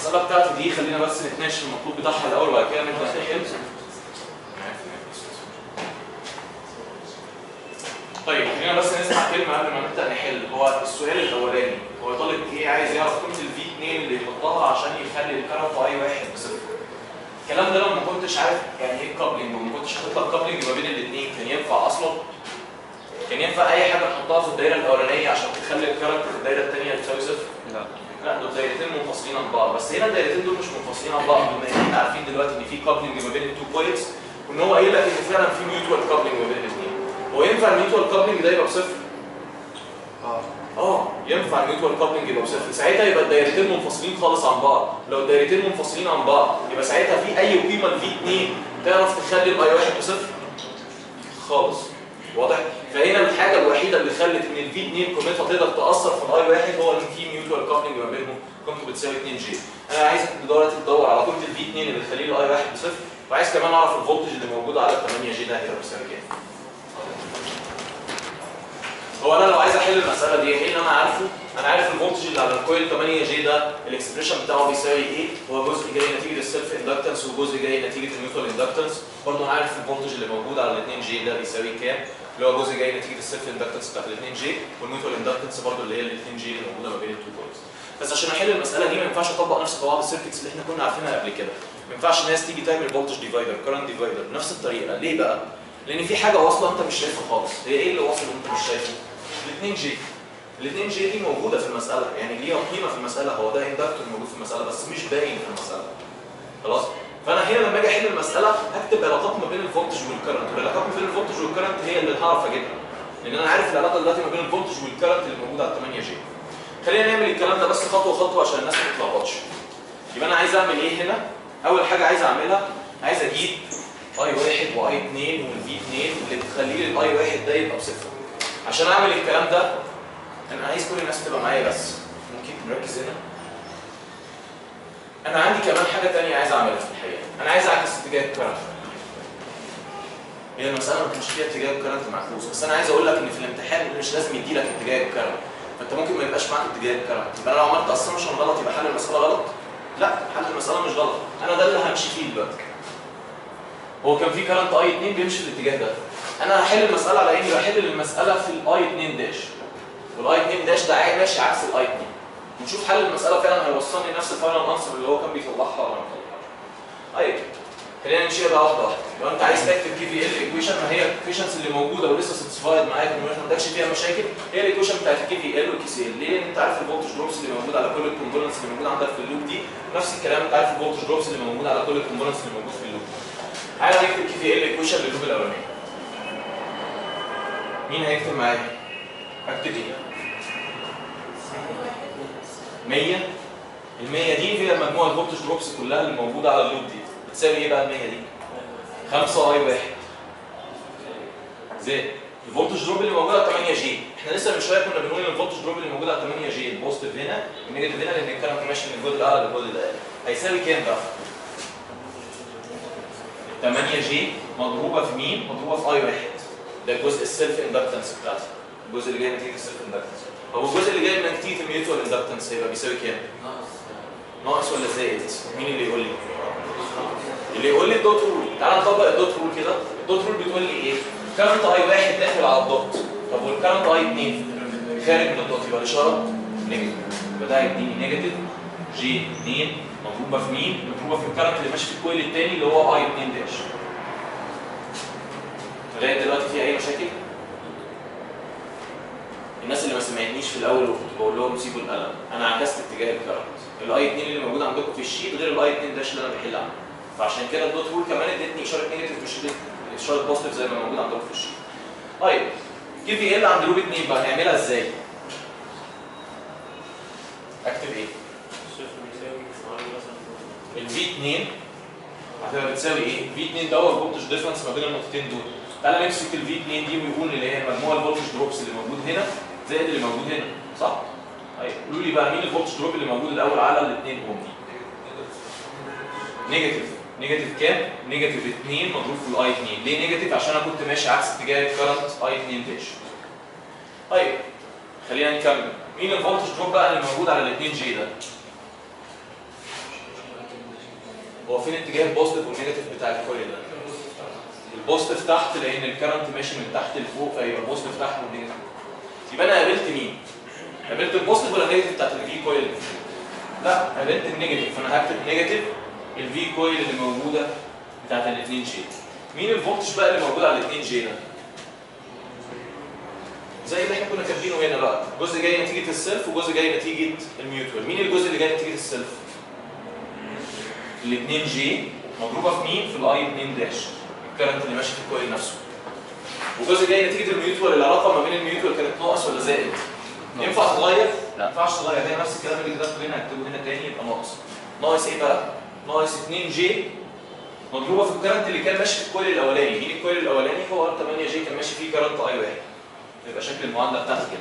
المساله بتاعتي دي خلينا بس نتناقش في المطلوب بتاعها الاول وبعد كده نبدا نحل طيب خلينا بس نسمع كلمه قبل ما نبدا نحل هو السؤال الاولاني هو طالب ايه عايز يعرف قيمه الفي 2 اللي يحطها عشان يخلي الكرنت اي واحد بصفر الكلام ده لو ما كنتش عارف يعني ايه كابلنج وما كنتش حاطط لك كابلنج ما بين الاثنين كان ينفع اصلا كان ينفع اي حاجه نحطها في الدايره الاولانيه عشان تخلي الكرنت في الدايره الثانيه تساوي صفر لا لا دول دايرتين منفصلين عن بعض بس هنا الدايرتين دول مش منفصلين عن بعض بما ان احنا عارفين دلوقتي ان في كابلنج ما بين التو بوينتس وان هو قايل لك ان فعلا في ميوتوال كابلنج ما بين الاثنين هو ينفع الميوتوال كابلنج ده يبقى بصفر؟ اه اه ينفع الميوتوال كابلنج يبقى بصفر ساعتها يبقى الدايرتين منفصلين خالص عن بعض لو الدايرتين منفصلين عن بعض يبقى ساعتها في اي قيمه لفي 2 تعرف تخلي الاي واحد بصفر خالص واضح فهنا الحاجه الوحيده اللي خلت ان الفي 2 قيمتها تقدر تاثر في الاي واحد هو ان في ميوتوال كابلنج ما بينهم قيمته بتساوي 2 جي انا عايزك دلوقتي تدور على قيمه الفي 2 اللي تخلي الاي واحد بصفر وعايز كمان اعرف الفولتج اللي موجود على 8 جي ده هيبقى بيساوي كام هو انا لو عايز احل المساله دي ايه اللي انا عارفه انا عارف الفولتج اللي على الكويل 8 جي ده الاكسبريشن بتاعه بيساوي ايه هو جزء جاي نتيجه السيلف اندكتنس وجزء جاي نتيجه الميوتوال اندكتنس برضه انا عارف الفولتج اللي موجود على ال 2 جي ده بيساوي كام اللي هو جزء جاي نتيجه السيلف اندكتنس بتاعت ال 2 جي والميوتوال اندكتنس برضه اللي هي ال 2 جي اللي موجوده ما بين التو كويلز بس عشان احل المساله دي ما ينفعش اطبق نفس قواعد السيركتس اللي احنا كنا عارفينها قبل كده ما ينفعش ناس تيجي تعمل فولتج ديفايدر كرنت ديفايدر بنفس الطريقه ليه بقى لان في حاجه واصله انت مش شايفها خالص هي ايه اللي واصل وانت مش شايفه ال 2 جي ال 2 جي دي موجوده في المساله يعني ليها قيمه في المساله هو ده اندكتور موجود في المساله بس مش باين في المساله خلاص فانا هنا لما اجي احل المساله هكتب علاقات ما بين الفولتج والكرنت والعلاقات ما بين الفولتج والكرنت هي اللي هعرف اجيبها لان انا عارف العلاقه دلوقتي ما بين الفولتج والكرنت اللي موجوده على 8 جي خلينا نعمل الكلام ده بس خطوه خطوه عشان الناس ما تتلخبطش يبقى انا عايز اعمل ايه هنا اول حاجه عايز اعملها عايز اجيب اي واحد واي 2 والفي 2 اللي بتخلي لي الاي واحد ده يبقى بصفر عشان اعمل الكلام ده انا عايز كل الناس تبقى معايا بس ممكن نركز هنا انا عندي كمان حاجه تانية عايز اعملها في الحقيقه انا عايز اعكس اتجاه الكرنت هي المساله ما كانش فيها اتجاه الكرنت معكوس بس انا عايز اقول لك ان في الامتحان مش لازم يدي لك اتجاه الكرنت فانت ممكن ما يبقاش معاك اتجاه الكرنت يبقى انا لو عملت اسامبشن غلط يبقى حل المساله غلط لا حل المساله مش غلط انا ده اللي همشي فيه دلوقتي هو كان في كرنت اي 2 بيمشي في الاتجاه ده انا هحل المساله على اني بحل المساله في الاي 2 داش والاي 2 داش ده عا- ماشي عكس الاي 2 ونشوف حل المساله فعلا هيوصلني لنفس الفاينل انسر اللي هو كان بيطلعها ولا ما بيطلعهاش طيب خلينا نمشي بقى واحده واحده لو انت عايز تكتب كي في ال ايكويشن ما هي الايكويشنز اللي موجوده ولسه ساتسفايد معاك وما عندكش فيها مشاكل هي الايكويشن بتاعت الكي في ال والكي سي ال ليه؟ لان انت عارف الفولتج دروبس اللي موجود على كل الكومبوننتس اللي موجود عندك في اللوب دي نفس الكلام انت عارف الفولتج دروبس اللي موجود على كل الكومبوننتس اللي موجود في اللوب تعالى نكتب كي في ال ايكويشن لللوب الاولاني مين هيكتب معايا؟ هكتب ايه؟ 100 ال 100 دي هي مجموع الفولتج دروبس كلها اللي موجوده على اللوب دي بتساوي ايه بقى ال 100 دي؟ 5 اي واحد زائد الفولتج دروب اللي موجود على 8 جي احنا لسه من شويه كنا بنقول ان الفولتج دروب اللي موجود على 8 جي البوزيتيف هنا والنيجاتيف هنا لان الكلام كان ماشي من الجزء الاعلى للجزء الاقل هيساوي كام بقى؟ 8 جي مضروبه في مين؟ مضروبه في اي واحد ده الجزء السيلف اندكتنس بتاعتي الجزء اللي جاي نتيجه السيلف اندكتنس طب الجزء اللي جاي من نتيجه الميوتوال اندكتنس هيبقى بيساوي كام؟ ناقص ولا زائد؟ مين اللي يقول لي؟ اللي يقول لي الدوت رول تعال نطبق الدوت رول كده الدوت رول بتقول لي ايه؟ كارنت اي واحد داخل على الدوت طب والكارنت اي 2 خارج من الدوت يبقى الاشاره نيجاتيف يبقى ده هيديني نيجاتيف جي 2 مضروبه في مين؟ مضروبه في الكارنت اللي ماشي في الكويل الثاني اللي هو اي 2 داش لغايه دلوقتي في اي مشاكل؟ الناس اللي ما سمعتنيش في الاول وكنت بقول لهم سيبوا القلم انا عكست اتجاه الكارنت الاي 2 اللي موجود عندكم في الشيت غير الاي 2 داش اللي انا بحل عنه فعشان كده الدوت رول كمان ادتني اشاره نيجاتيف مش ادتني اشاره بوزيتيف زي ما موجود عندكم في الشيت طيب كي في ال عند لوب 2 بقى هنعملها ازاي؟ اكتب ايه؟ صفر بيساوي معامل مثلا الفي 2 هتبقى بتساوي ايه؟ في 2 ده هو الفولتج ديفرنس ما بين النقطتين دول تعالى نمسك الفي 2 دي ويقول اللي هي مجموع الفولتج دروبس اللي موجود هنا زائد اللي موجود هنا صح؟ طيب قولوا لي بقى مين الفولتج دروب اللي موجود الاول على الاثنين اوم دي؟ نيجاتيف نيجاتيف كام؟ نيجاتيف 2 مضروب في الاي 2 ليه نيجاتيف؟ عشان انا كنت ماشي عكس اتجاه الكرنت اي 2 داش طيب خلينا نكمل مين الفولتج دروب بقى اللي موجود على الاثنين جي ده؟ هو فين اتجاه البوزيتيف والنيجاتيف بتاع الكويل ده البوزيتيف تحت لان الكرنت ماشي من تحت لفوق فيبقى البوزيتيف تحت والنيجاتيف يبقى انا قابلت مين قابلت البوزيتيف ولا النيجاتيف بتاعت الفي كويل لا قابلت النيجاتيف فانا هكتب نيجاتيف الفي كويل اللي موجوده بتاعت الاثنين جي مين الفولتج بقى اللي موجود على الاثنين جي ده زي اللي احنا كنا كاتبينه هنا بقى جزء جاي نتيجه السيلف وجزء جاي نتيجه الميوتوال مين الجزء اللي جاي نتيجه السيلف الاثنين جي مضروبه في مين في الاي 2 داش الكرنت اللي ماشي في الكويل نفسه وجزء جاي نتيجه الميوتوال العلاقه ما بين الميوتوال كانت ناقص ولا زائد ينفع تغير لا. ما ينفعش تغير هي نفس الكلام اللي كتبته هنا هكتبه هنا تاني يبقى ناقص ناقص ايه بقى ناقص 2 جي مضروبه في الكرنت اللي كان ماشي في الكويل الاولاني مين الكويل الاولاني هو ار 8 جي كان ماشي فيه كرنت اي واحد يبقى شكل المعادله بتاعتي كده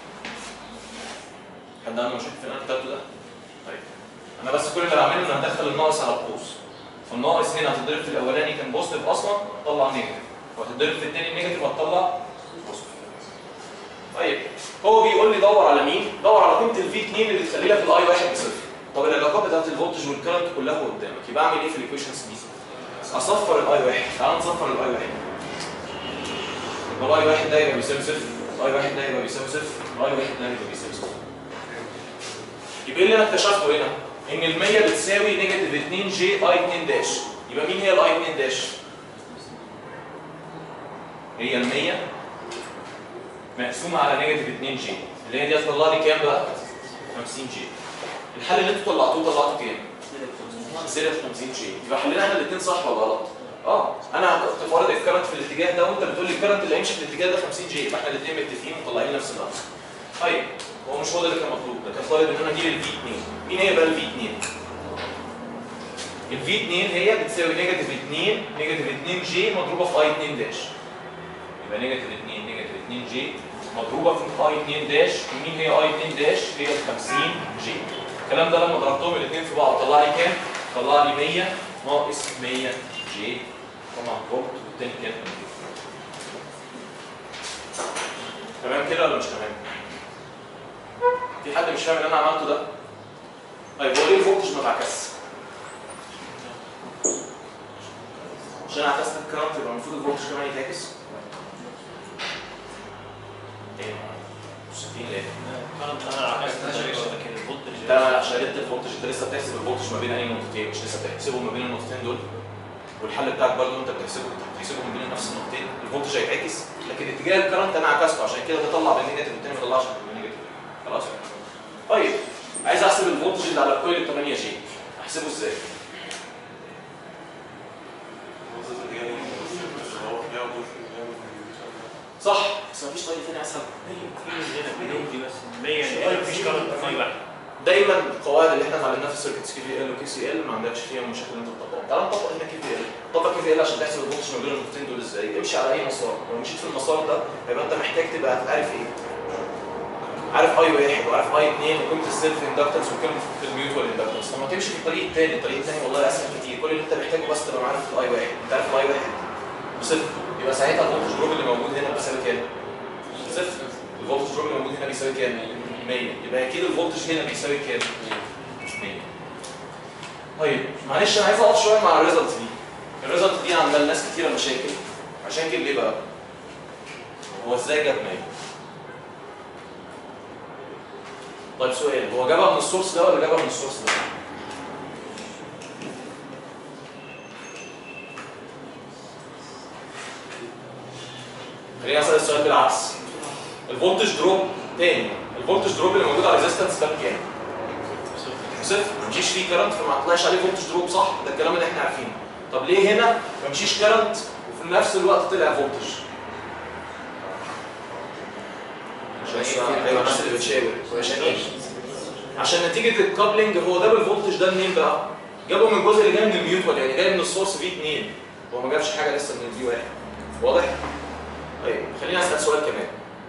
حد عنده مشاكل في اللي انا كتبته ده؟ طيب انا بس كل اللي بعمله ان هدخل الناقص على القوس فالناقص هنا هتضرب في الاولاني كان بوزيتيف اصلا هتطلع نيجاتيف وهتضرب في الثاني نيجاتيف هتطلع بوزيتيف طيب هو بيقول لي دور على مين؟ دور على قيمه الفي 2 اللي تخلي لك الاي 1 بصفر طب العلاقات بتاعت الفولتج والكرنت كلها قدامك يبقى اعمل ايه في الايكويشنز دي؟ اصفر الاي 1 تعال نصفر الاي 1 يبقى الاي 1 ده يبقى بيساوي صفر الاي 1 ده يبقى بيساوي صفر الاي 1 ده يبقى بيساوي صفر يبقى إيه اللي انا اكتشفته هنا ان ال 100 بتساوي نيجاتيف 2 جي اي 2 داش يبقى مين هي الاي 2 داش؟ هي ال 100 مقسومه على نيجاتيف 2 جي اللي هي دي هتطلع لي كام بقى؟ 50 جي الحل اللي انتوا طلعتوه طلعتوا كام؟ زائد 50 جي يبقى حلنا احنا الاثنين صح ولا غلط؟ اه انا كنت فارض الكرنت في الاتجاه ده وانت بتقول لي الكرنت اللي هيمشي في الاتجاه ده 50 جي يبقى احنا الاثنين متفقين ومطلعين نفس النقص. طيب هو مش هو ده اللي كان مطلوب ده كان طالب ان انا اجيب الفي 2 مين هي بقى الفي 2 الفي 2 هي بتساوي نيجاتيف 2 نيجاتيف 2 جي مضروبه في اي 2 داش يبقى نيجاتيف 2 نيجاتيف 2 جي مضروبه في اي 2 داش ومين هي اي 2 داش هي ال 50 جي الكلام ده لما ضربتهم الاثنين في بعض طلع لي كام؟ طلع لي 100 ناقص 100 جي طبعا فوق والتاني كام؟ تمام كده ولا مش تمام؟ في حد مش فاهم اللي انا عملته ده؟ طيب هو ليه الفولتج ما اتعكسش؟ عشان عكست الكرنت يبقى المفروض الفولتج كمان يتعكس؟ ايه؟ مش شايفين ليه؟ كانت انا عكست لكن الفولتج انت عشان جبت الفولتج انت لسه بتحسب الفولتج ما بين اي نقطتين مش لسه بتحسبه ما بين النقطتين دول والحل بتاعك برضه انت بتحسبه انت بتحسبه ما بين نفس النقطتين الفولتج هيتعكس لكن اتجاه الكرنت انا عكسته عشان كده بطلع بالنيجاتيف والتاني ما بيطلعش بالنيجاتيف خلاص طيب عايز احسب الفولتج اللي على الكويل ال 8 جي احسبه ازاي؟ صح بس مفيش طريقه ثانيه اسهل دي بس 100 يعني مفيش كارنت في واحد دايما القواعد اللي احنا اتعلمناها في السيركتس كي في ال وكي سي ال ما عندكش فيها مشاكل ان انت تطبقها تعال نطبق هنا كي في ال طبق كي في ال عشان تحسب الفولتج ما بين النقطتين دول ازاي امشي على اي مسار لو مشيت في المسار ده يبقى انت محتاج تبقى عارف ايه عارف اي واحد وعارف اي اثنين وقيمه السيلف اندكتنس وقيمه الميوتوال اندكتنس لما تمشي في الطريق الثاني الطريق الثاني والله اسهل كتير كل اللي انت محتاجه بس تبقى عارف الاي واحد انت عارف الاي واحد بصفر يبقى ساعتها الفولتج دروب اللي موجود هنا بيساوي كام؟ صفر الفولتج دروب اللي موجود هنا بيساوي كام؟ 100 يبقى اكيد الفولتج هنا بيساوي كام؟ 100 طيب معلش انا عايز اقف شويه مع الريزلت دي الريزلت دي عمل ناس كتيره مشاكل عشان كده ليه بقى؟ هو ازاي جاب 100 طيب سؤال هو جابها من السورس ده ولا جابها من السورس ده؟ خليني اسال السؤال بالعكس الفولتج دروب تاني الفولتج دروب اللي موجود على الريزستنس ده بكام؟ صفر ما يمشيش فيه كرنت فما طلعش عليه فولتج دروب صح ده الكلام اللي احنا عارفينه طب ليه هنا ما يمشيش كرنت وفي نفس الوقت طلع فولتج؟ عشان ايه؟ ايوه الناس اللي بتشاور عشان ايه؟ عشان نتيجه الكابلنج هو ده بالفولتج ده منين بقى؟ جابه من الجزء اللي جاي من الميوتوال يعني جاي من السورس في 2 هو ما جابش حاجه لسه من الفي 1 واضح؟ طيب خليني اسال سؤال كمان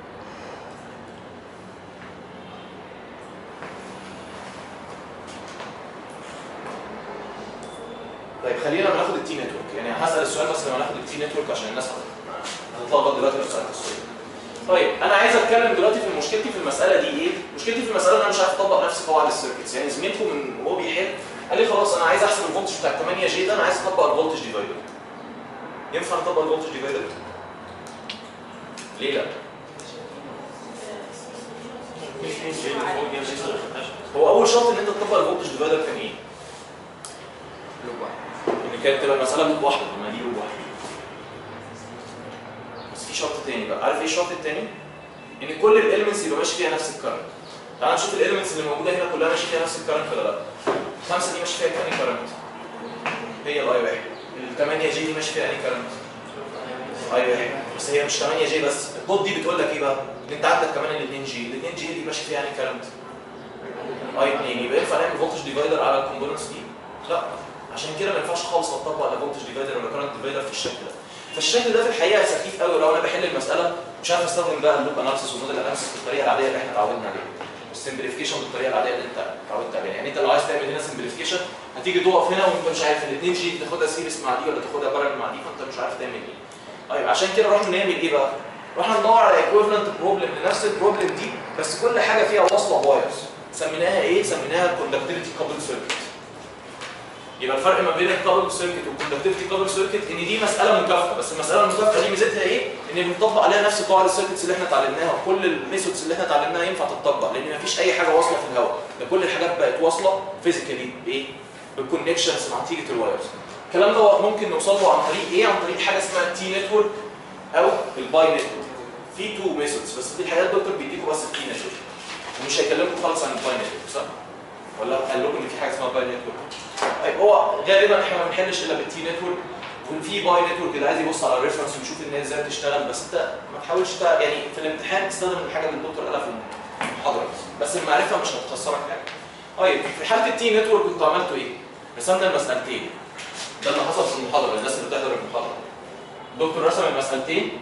طيب خلينا لما ناخد التي نتورك يعني هسال السؤال بس لما ناخد التي نتورك عشان الناس هتتلخبط دلوقتي لو سالت السؤال طيب انا عايز اتكلم دلوقتي في مشكلتي في المساله دي ايه؟ مشكلتي في المساله ان انا مش عارف اطبق نفس قواعد السيركتس يعني زميلكم من وهو بيحل قال لي خلاص انا عايز احسب الفولتج بتاع 8 جي ده انا عايز اطبق الفولتج ديفايدر ينفع نطبق الفولتج ديفايدر؟ ليه لا؟ هو اول شرط ان انت تطبق الفولتج ديفايدر كان ايه؟ لوب واحد ان كانت تبقى المساله لوب واحده ما دي لوب واحده بس في شرط تاني بقى عارف ايه الشرط التاني؟ ان كل الاليمنتس يبقى ماشي فيها نفس الكرنت تعال نشوف الاليمنتس اللي موجوده هنا كلها ماشي فيها نفس الكرنت ولا لا الخمسه دي ماشي فيها كام كرنت هي الاي واحد ال 8 جي دي ماشي فيها انهي كرنت اي واحد بس هي مش 8 جي بس الدوت دي بتقول لك ايه بقى؟ ان انت عندك كمان ال 2 جي ال 2 جي دي ماشي فيها انهي كرنت اي 2 يبقى ينفع نعمل فولتج ديفايدر على الكومبوننتس دي؟ لا عشان كده ما ينفعش خالص نطبق على فولتج ديفايدر ولا كرنت ديفايدر في الشكل ده فالشكل ده في الحقيقه سخيف قوي لو انا بحل المساله مش عارف استخدم بقى اللوب اناليسيس والموديل اناليسيس بالطريقه العاديه اللي احنا اتعودنا عليها والسمبليفيكيشن بالطريقه العاديه اللي انت اتعودت عليها يعني انت لو عايز تعمل هنا سمبليفيكيشن هتيجي تقف هنا وانت مش عارف الاثنين جي تاخدها سيريس مع دي ولا تاخدها بارل مع دي فانت مش عارف تعمل ايه طيب عشان كده رحنا نعمل ايه بقى؟ رحنا ندور على ايكويفالنت بروبلم لنفس البروبلم دي بس كل حاجه فيها واصله وايرز سميناها ايه؟ سميناها كوندكتيفيتي كابل سيركت يبقى الفرق ما بين الكابل سيركت والكوندكتيفيتي كابل سيركت ان دي مساله مكافاه بس المساله المكافاه دي ميزتها ايه؟ ان بنطبق عليها نفس قواعد السيركتس اللي احنا اتعلمناها وكل الميثودز اللي احنا اتعلمناها ينفع تطبق لان مفيش اي حاجه واصله في الهواء ده كل الحاجات بقت واصله فيزيكالي بايه؟ بالكونكشنز مع نتيجه الوايرز الكلام ده ممكن نوصل له عن طريق ايه؟ عن طريق حاجه اسمها التي نتورك او الباي نتورك في تو ميثودز بس في الحقيقه الدكتور بيديكوا بس التي نتورك ومش هيكلمكم خالص عن الباي نتورك صح؟ ولا قال لكم ان في حاجه اسمها باي نتورك طيب هو غالبا احنا ما بنحلش الا بالتي نتورك وفي باي نتورك اللي عايز يبص على الريفرنس ويشوف الناس ازاي بتشتغل بس انت ما تحاولش تا- يعني في الامتحان تستخدم الحاجه اللي الدكتور قالها في المحاضره بس المعرفه مش هتخسرك حاجه. طيب في حاله التي نتورك انتوا عملتوا ايه؟ رسمنا المسالتين ده اللي حصل في المحاضره الناس اللي بتحضر المحاضره. الدكتور رسم المسالتين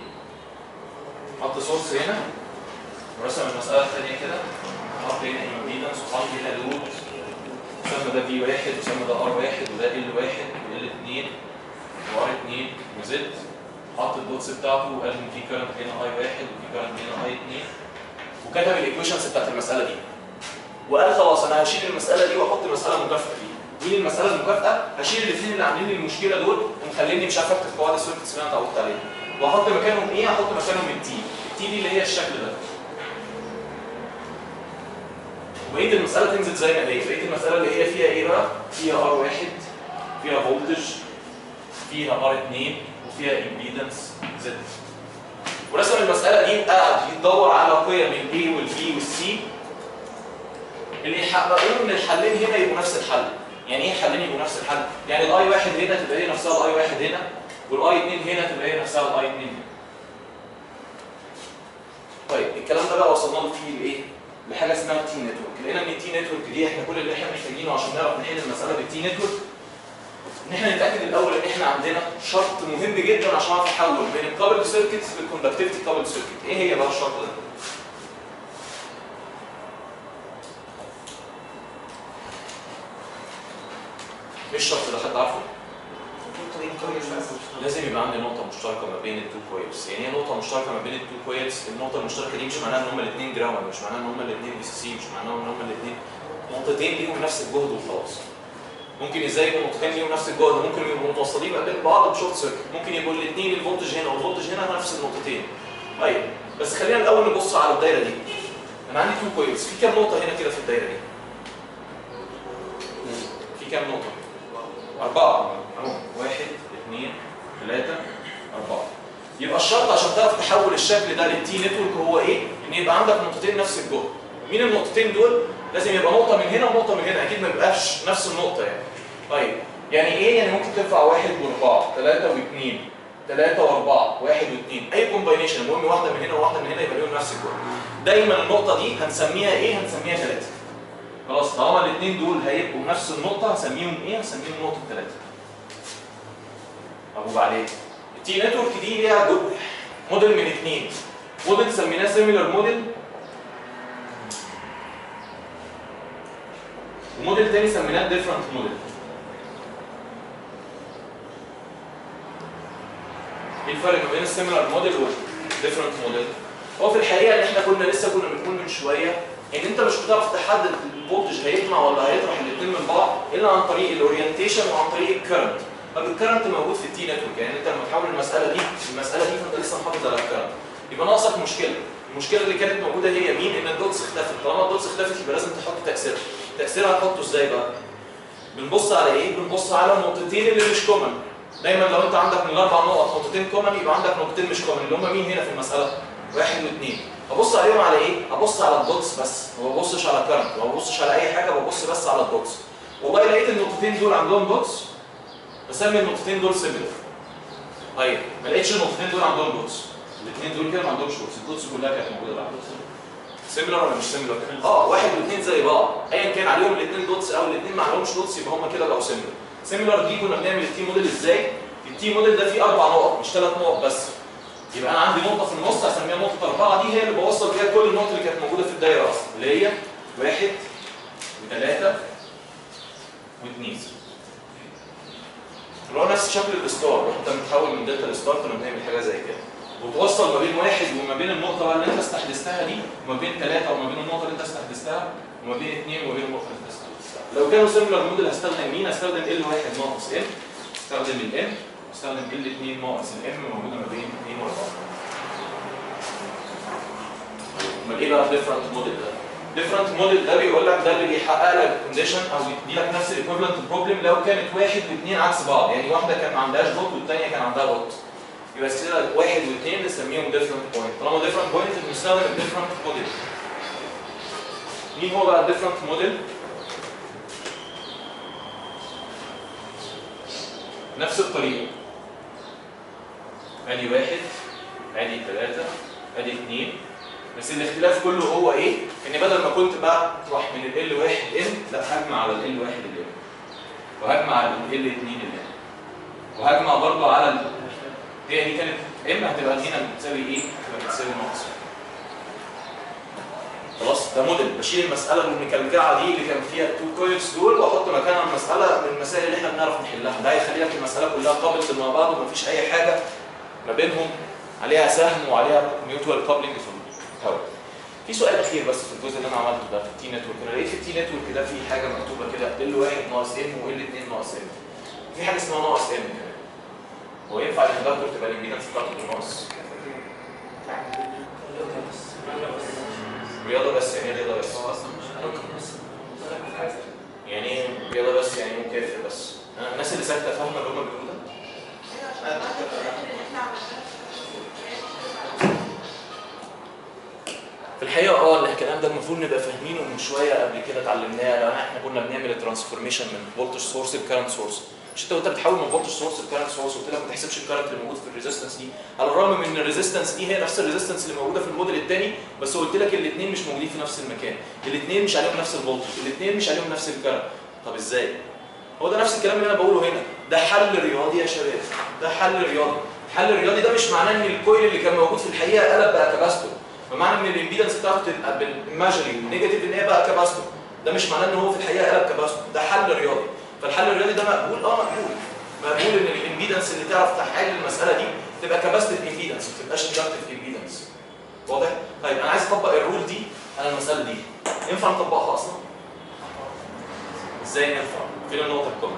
حط سورس هنا ورسم المساله الثانيه كده حط هنا امبيدنس وحط هنا لود وسمى ده في واحد وسمى ده ار واحد وده ال واحد وال اتنين وار اتنين وزد حط الدوتس بتاعته وقال ان في كارنت هنا اي واحد وفي كارنت هنا اي اتنين وكتب الايكويشنز بتاعت المساله دي وقال خلاص انا هشيل المساله دي واحط مساله مكافاه دي مين المساله المكافاه؟ هشيل الاثنين اللي عاملين لي المشكله دول ومخليني مش عارف اكتب قواعد السيركتس اللي انا اتعودت عليها واحط مكانهم ايه؟ هحط مكانهم التي التي دي اللي هي الشكل ده وبقيه المساله تنزل زي ما هي بقيه المساله اللي هي فيها ايه بقى فيها ار واحد فيها فولتج فيها ار 2 وفيها امبيدنس زد ورسم المساله دي قاعد يدور على قيم الاي والبي والسي اللي يحققوا ان الحلين هنا يبقوا نفس الحل يعني ايه حلين يبقوا نفس الحل يعني الاي واحد هنا تبقى هي نفسها الاي واحد هنا والاي 2 هنا تبقى هي نفسها الاي 2 هنا طيب الكلام ده بقى وصلنا له فيه لايه لحاجه اسمها التي نتورك لقينا ان التي نتورك دي احنا كل اللي احنا محتاجينه عشان نعرف نحل المساله بالتي نتورك ان احنا نتاكد الاول ان احنا عندنا شرط مهم جدا عشان اعرف احول بين الكابل سيركتس للكوندكتيفيتي كابل سيركت ايه هي بقى الشرط ده ايه الشرط ده حد عارفه لازم يبقى عندي نقطة مشتركة ما بين التو كويلز، يعني ايه نقطة مشتركة ما بين التو كويلز؟ النقطة المشتركة دي مش معناها ان هما الاثنين جراوند، مش معناها ان هما الاثنين بي سي سي، مش معناها ان هما الاثنين نقطتين ليهم نفس الجهد وخلاص. ممكن ازاي يبقوا نقطتين ليهم نفس الجهد؟ ممكن يبقوا متوصلين ما بين بعض بشورت سيركت، ممكن يبقوا الاثنين الفولتج هنا والفولتج هنا نفس النقطتين. طيب بس خلينا الاول نبص على الدايرة دي. انا عندي تو كويلز، في كام نقطة هنا كده في الدايرة دي؟ في كام نقطة؟ أربعة أهو واحد اثنين ثلاثة أربعة يبقى الشرط عشان تعرف تحول الشكل ده للتي نتورك هو إيه؟ إن يبقى عندك نقطتين نفس الجهد مين النقطتين دول؟ لازم يبقى نقطة من هنا ونقطة من هنا أكيد ما يبقاش نفس النقطة يعني طيب يعني إيه؟ يعني ممكن تنفع واحد وأربعة ثلاثة واثنين ثلاثة وأربعة واحد واثنين أي كومباينيشن المهم واحدة من هنا وواحدة من هنا يبقى ليهم نفس الجهد دايما النقطة دي هنسميها إيه؟ هنسميها ثلاثة خلاص طالما الاثنين دول هيبقوا نفس النقطة هسميهم ايه؟ هسميهم نقطة ثلاثة. طب وبعدين؟ التي نتورك دي ليها جو- موديل من اثنين. موديل سميناه سيميلر موديل وموديل تاني سميناه ديفرنت موديل. ايه الفرق ما بين السيميلر موديل والديفرنت موديل؟ هو في الحقيقة ان احنا كنا لسه كنا بنقول من شوية ان انت مش بتعرف تحدد الفولتج هيجمع ولا هيطرح الاثنين من بعض الا عن طريق الاورينتيشن وعن طريق الكرنت طب الكرنت موجود في التي نتورك يعني انت لما تحول المساله دي المساله دي فانت لسه محافظ على الكرنت يبقى ناقصك مشكله المشكله اللي كانت موجوده هي مين ان الدوتس اختفت طالما الدوتس اختفت يبقى لازم تحط تاثيرها تاثيرها هتحطه ازاي بقى بنبص على ايه بنبص على النقطتين اللي مش كومن دايما لو انت عندك من الاربع نقط نقطتين كومن يبقى عندك نقطتين مش كومن اللي هم مين هنا في المساله واحد واثنين ابص عليهم على ايه ابص على الدوتس بس ما ببصش على الكرنت ما ببصش على اي حاجه ببص بس على الدوتس والله لقيت النقطتين دول عندهم دوتس بسمي النقطتين دول سيميلر طيب ما لقيتش النقطتين دول عندهم دوتس الاثنين دول كده ما عندهمش دوتس الدوتس كلها كانت موجوده بعض سيميلر ولا مش سيميلر اه واحد واثنين زي بعض ايا كان عليهم الاثنين دوتس او الاثنين ما عليهمش دوتس يبقى هم كده بقوا سيميلر سيميلر دي كنا بنعمل التي موديل ازاي التي موديل ده فيه اربع نقط مش ثلاث نقط بس يبقى انا عندي نقطه في النص هسميها نقطه اربعه دي هي اللي بوصل فيها كل النقط اللي كانت موجوده في الدايره اصلا اللي هي واحد وثلاثه واثنين اللي هو نفس شكل الستار وانت بتحول من دلتا لستار كنا بنعمل حاجه زي كده وتوصل ما بين واحد وما بين النقطه بقى اللي انت استحدثتها دي وما بين ثلاثه وما بين النقطه اللي انت استحدثتها وما بين اثنين وما بين النقطه اللي انت استحدثتها لو كانوا سيميلر موديل هستخدم مين؟ هستخدم ال واحد ناقص ال استخدم الام استخدم ال 2 ناقص الام موجوده ما بين 2 و 4 امال ايه بقى الديفرنت موديل ده؟ ديفرنت موديل ده بيقول لك ده اللي بيحقق لك كونديشن او يدي لك نفس الايكويفالنت بروبلم لو كانت واحد واثنين عكس بعض يعني واحده كان ما عندهاش دوت والثانيه كان عندها دوت يبقى كده واحد واثنين نسميهم ديفرنت بوينت طالما ديفرنت بوينت بنستخدم الديفرنت موديل مين هو بقى الديفرنت موديل؟ نفس الطريقه ادي واحد ادي ثلاثه ادي اثنين بس الاختلاف كله هو ايه؟ ان بدل ما كنت بطرح من ال واحد ان لا هجمع على ال واحد ال وهجمع على ال اتنين ال وهجمع برضه على ال هي دي كانت ام هتبقى هنا بتساوي ايه؟ هتبقى بتساوي ناقص خلاص ده موديل بشيل المساله المكلكعه دي اللي كان فيها التو كويلز دول واحط مكانها المساله من المسائل اللي احنا بنعرف نحلها ده هيخلي لك المساله كلها قابلت مع بعض ومفيش اي حاجه ما بينهم عليها سهم وعليها ميوتوال كابلنج في الهواء في سؤال اخير بس في الجزء اللي انا عملته ده في التي نتورك انا لقيت في التي نتورك ده في حاجه مكتوبه كده ال 1 ناقص ام وال 2 ناقص ام في حاجه اسمها ناقص ام كمان هو ينفع الاندكتور تبقى الامبيدنس بتاعته بالناقص رياضه بس يعني ايه رياضه بس يعني ايه رياضه بس يعني ايه مكافئ بس انا الناس اللي ساكته فاهمه اللي هم بيقولوا ده في الحقيقه اه إن الكلام ده المفروض نبقى فاهمينه من شويه قبل كده اتعلمناه لو احنا كنا بنعمل الترانسفورميشن من فولتج سورس لكارنت سورس مش انت وانت بتحول من فولتج سورس لكارنت سورس قلت لك ما تحسبش الكارنت اللي موجود في الريزيستنس دي على الرغم من ان الريزيستنس دي هي نفس الريزيستنس اللي موجوده في الموديل الثاني بس قلت لك الاثنين مش موجودين في نفس المكان الاثنين مش عليهم نفس الفولتج الاثنين مش عليهم نفس الكارنت طب ازاي هو ده نفس الكلام اللي انا بقوله هنا ده حل رياضي يا شباب ده حل رياضي الحل الرياضي ده مش معناه ان الكويل اللي كان موجود في الحقيقه قلب بقى كاباستور فمعنى ان الامبيدنس بتاعته تبقى بالايماجري نيجاتيف ان هي بقى كاباستور ده مش معناه ان هو في الحقيقه قلب كاباستور ده حل رياضي فالحل الرياضي ده مقبول اه مقبول مقبول ان الامبيدنس اللي تعرف تحل المساله دي تبقى كاباستيف امبيدنس ما تبقاش اندكتيف امبيدنس واضح؟ طيب انا عايز اطبق الرول دي على المساله دي ينفع نطبقها اصلا؟ ازاي ينفع؟ فين النقطه الكومن؟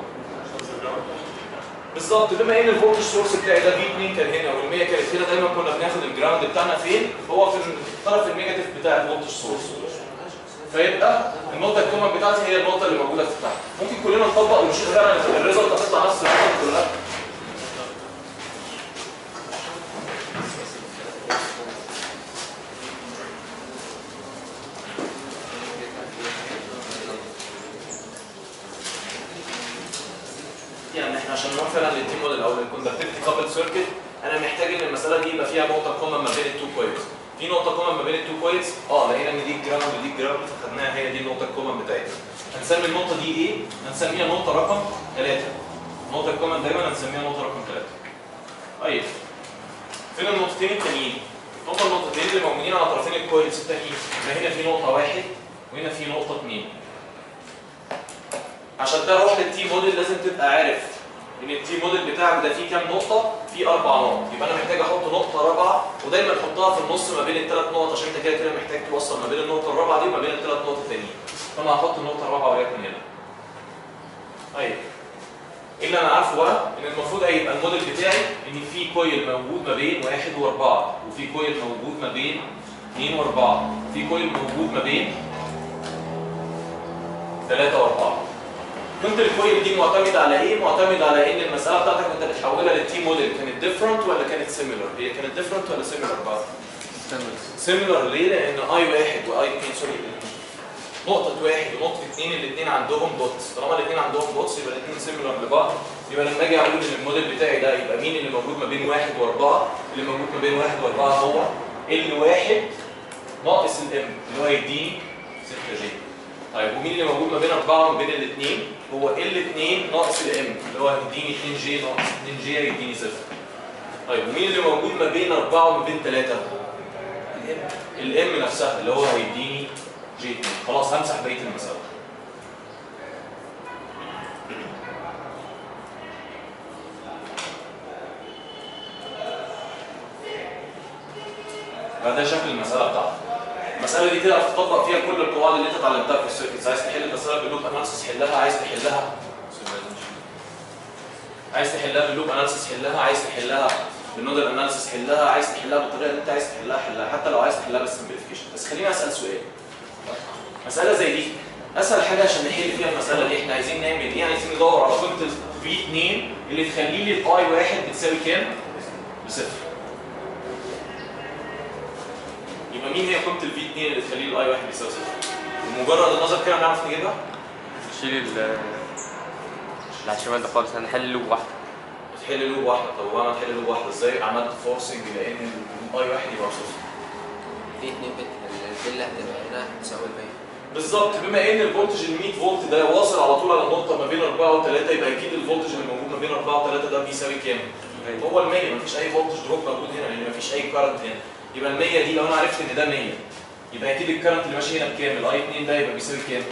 بالظبط بما ان الفولتج سورس بتاعي ده في 2 كان هنا وال 100 كانت هنا دايما كنا بناخد الجراوند بتاعنا فين؟ هو في الطرف النيجاتيف بتاع الفولتج سورس فيبقى النقطه الكومن بتاعتي هي النقطه اللي موجوده في تحت ممكن كلنا نطبق ونشوف فعلا الريزلت هتطلع نفس الريزلت ولا لا يعني احنا عشان نروح فعلا للتيم موديل او للكوندكتيفيتي كابل سيركت انا محتاج ان المساله دي يبقى فيها نقطه كومن ما بين التو كويلز في نقطه كومن ما بين التو كويلز اه لقينا ان دي الجراوند ودي الجراوند فخدناها هي دي النقطه الكومن بتاعتنا هنسمي النقطه دي ايه هنسميها نقطه رقم 3 النقطه الكومن دايما هنسميها نقطه رقم 3 طيب فين النقطتين التانيين نقطه النقطتين اللي موجودين على طرفين الكويلز التانيين يبقى هنا في نقطه واحد وهنا في نقطه اثنين عشان تروح للتي موديل لازم تبقى عارف ان التي موديل بتاعك ده فيه كام نقطه فيه اربع نقط يبقى انا محتاج احط نقطه رابعه ودايما حطها في النص ما بين الثلاث نقط عشان انت كده كده محتاج توصل ما بين النقطه الرابعه دي وما بين الثلاث نقط التانيين فانا هحط النقطه الرابعه وليكن هنا طيب ايه اللي انا عارفه بقى ان المفروض هيبقى الموديل بتاعي ان في كويل موجود ما بين واحد واربعه وفي كويل موجود ما بين اثنين واربعه في كويل موجود ما بين ثلاثه واربعه كنت الكويل دي معتمد على ايه؟ معتمد على ان المساله بتاعتك انت بتحولها للتي موديل كانت ديفرنت ولا كانت سيميلر؟ هي كانت ديفرنت ولا سيميلر بقى؟ سيميلر ليه؟ لان اي واحد واي اثنين سوري نقطة واحد ونقطة اثنين الاثنين عندهم دوتس، طالما الاثنين عندهم دوتس يبقى الاثنين سيميلر لبعض، يبقى لما اجي اقول ان الموديل بتاعي ده يبقى مين اللي موجود ما بين واحد واربعة؟ اللي موجود ما بين واحد واربعة هو ال واحد ناقص الام اللي هو يديني 6 جي. طيب ومين اللي موجود ما بين اربعة وما بين الاثنين؟ هو ال 2 ناقص الام اللي هو هيديني 2 جي ناقص 2 جي هيديني صفر. طيب ومين اللي موجود ما بين اربعة وما بين ثلاثة؟ الام نفسها اللي هو هيديني جي 2 خلاص همسح بقيه المساله ده شكل المساله بتاعتك المساله دي تقدر تطبق فيها كل القواعد اللي انت اتعلمتها في السيركتس عايز تحل المساله باللوب اناليسيس حلها عايز تحلها عايز تحلها باللوب اناليسيس حلها عايز تحلها بالنودل اناليسيس حلها عايز تحلها بالطريقه اللي انت عايز تحلها حلها حتى لو عايز تحلها بالسمبليفيكيشن بس خليني اسال سؤال مساله زي دي اسهل حاجه عشان نحل فيها المساله دي احنا عايزين نعمل ايه عايزين ندور على قيمه في 2 اللي تخلي لي الاي واحد بتساوي كام بصفر يبقى مين هي قيمه الفي 2 اللي تخلي لي الاي واحد بيساوي صفر بمجرد النظر كده نعرف نجيبها شيل ال اللي على الشمال ده خالص هنحل لوب واحده تحل لوب واحده طب وانا تحل لوب واحده ازاي عملت فورسنج لان الاي واحد يبقى بصفر في 2 بت الفيلا هتبقى هنا تساوي ال 100 بالظبط بما ان الفولتج ال 100 فولت ده واصل على طول على النقطه ما بين 4 و3 يبقى اكيد الفولتج اللي موجود ما بين 4 و3 ده بيساوي كام؟ هو ال 100 مفيش اي فولتج دروب موجود هنا لان مفيش اي كارنت هنا يبقى ال 100 دي لو انا عرفت ان ده 100 يبقى اكيد الكارنت اللي ماشي هنا بكام؟ الاي 2 ده يبقى بيساوي كام؟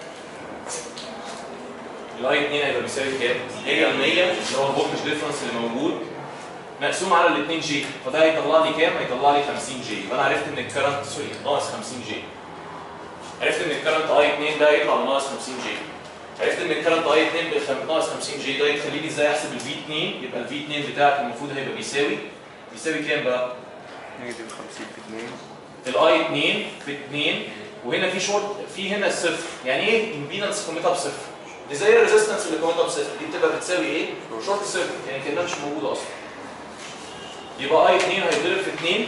الاي 2 هيبقى بيساوي كام؟ هي ال 100 اللي هو الفولتج ديفرنس اللي موجود مقسوم على ال 2 جي فده هيطلع لي كام؟ هيطلع لي 50 جي يبقى انا عرفت ان الكارنت سوري ناقص 50 جي عرفت ان الكرنت اي 2 ده يطلع بناقص 50 جي عرفت ان الكرنت اي 2 بناقص 50 جي ده يخليني ازاي احسب الفي 2 يبقى الفي 2 بتاعك المفروض هيبقى بيساوي بيساوي كام بقى؟ نيجاتيف 50 في 2 الاي 2 في 2 وهنا في شورت في هنا الصفر يعني ايه امبيدنس قيمتها بصفر دي زي الريزيستنس اللي قيمتها بصفر دي بتبقى بتساوي ايه؟ شورت سيركت يعني كانها مش موجوده اصلا يبقى اي 2 هيتضرب في 2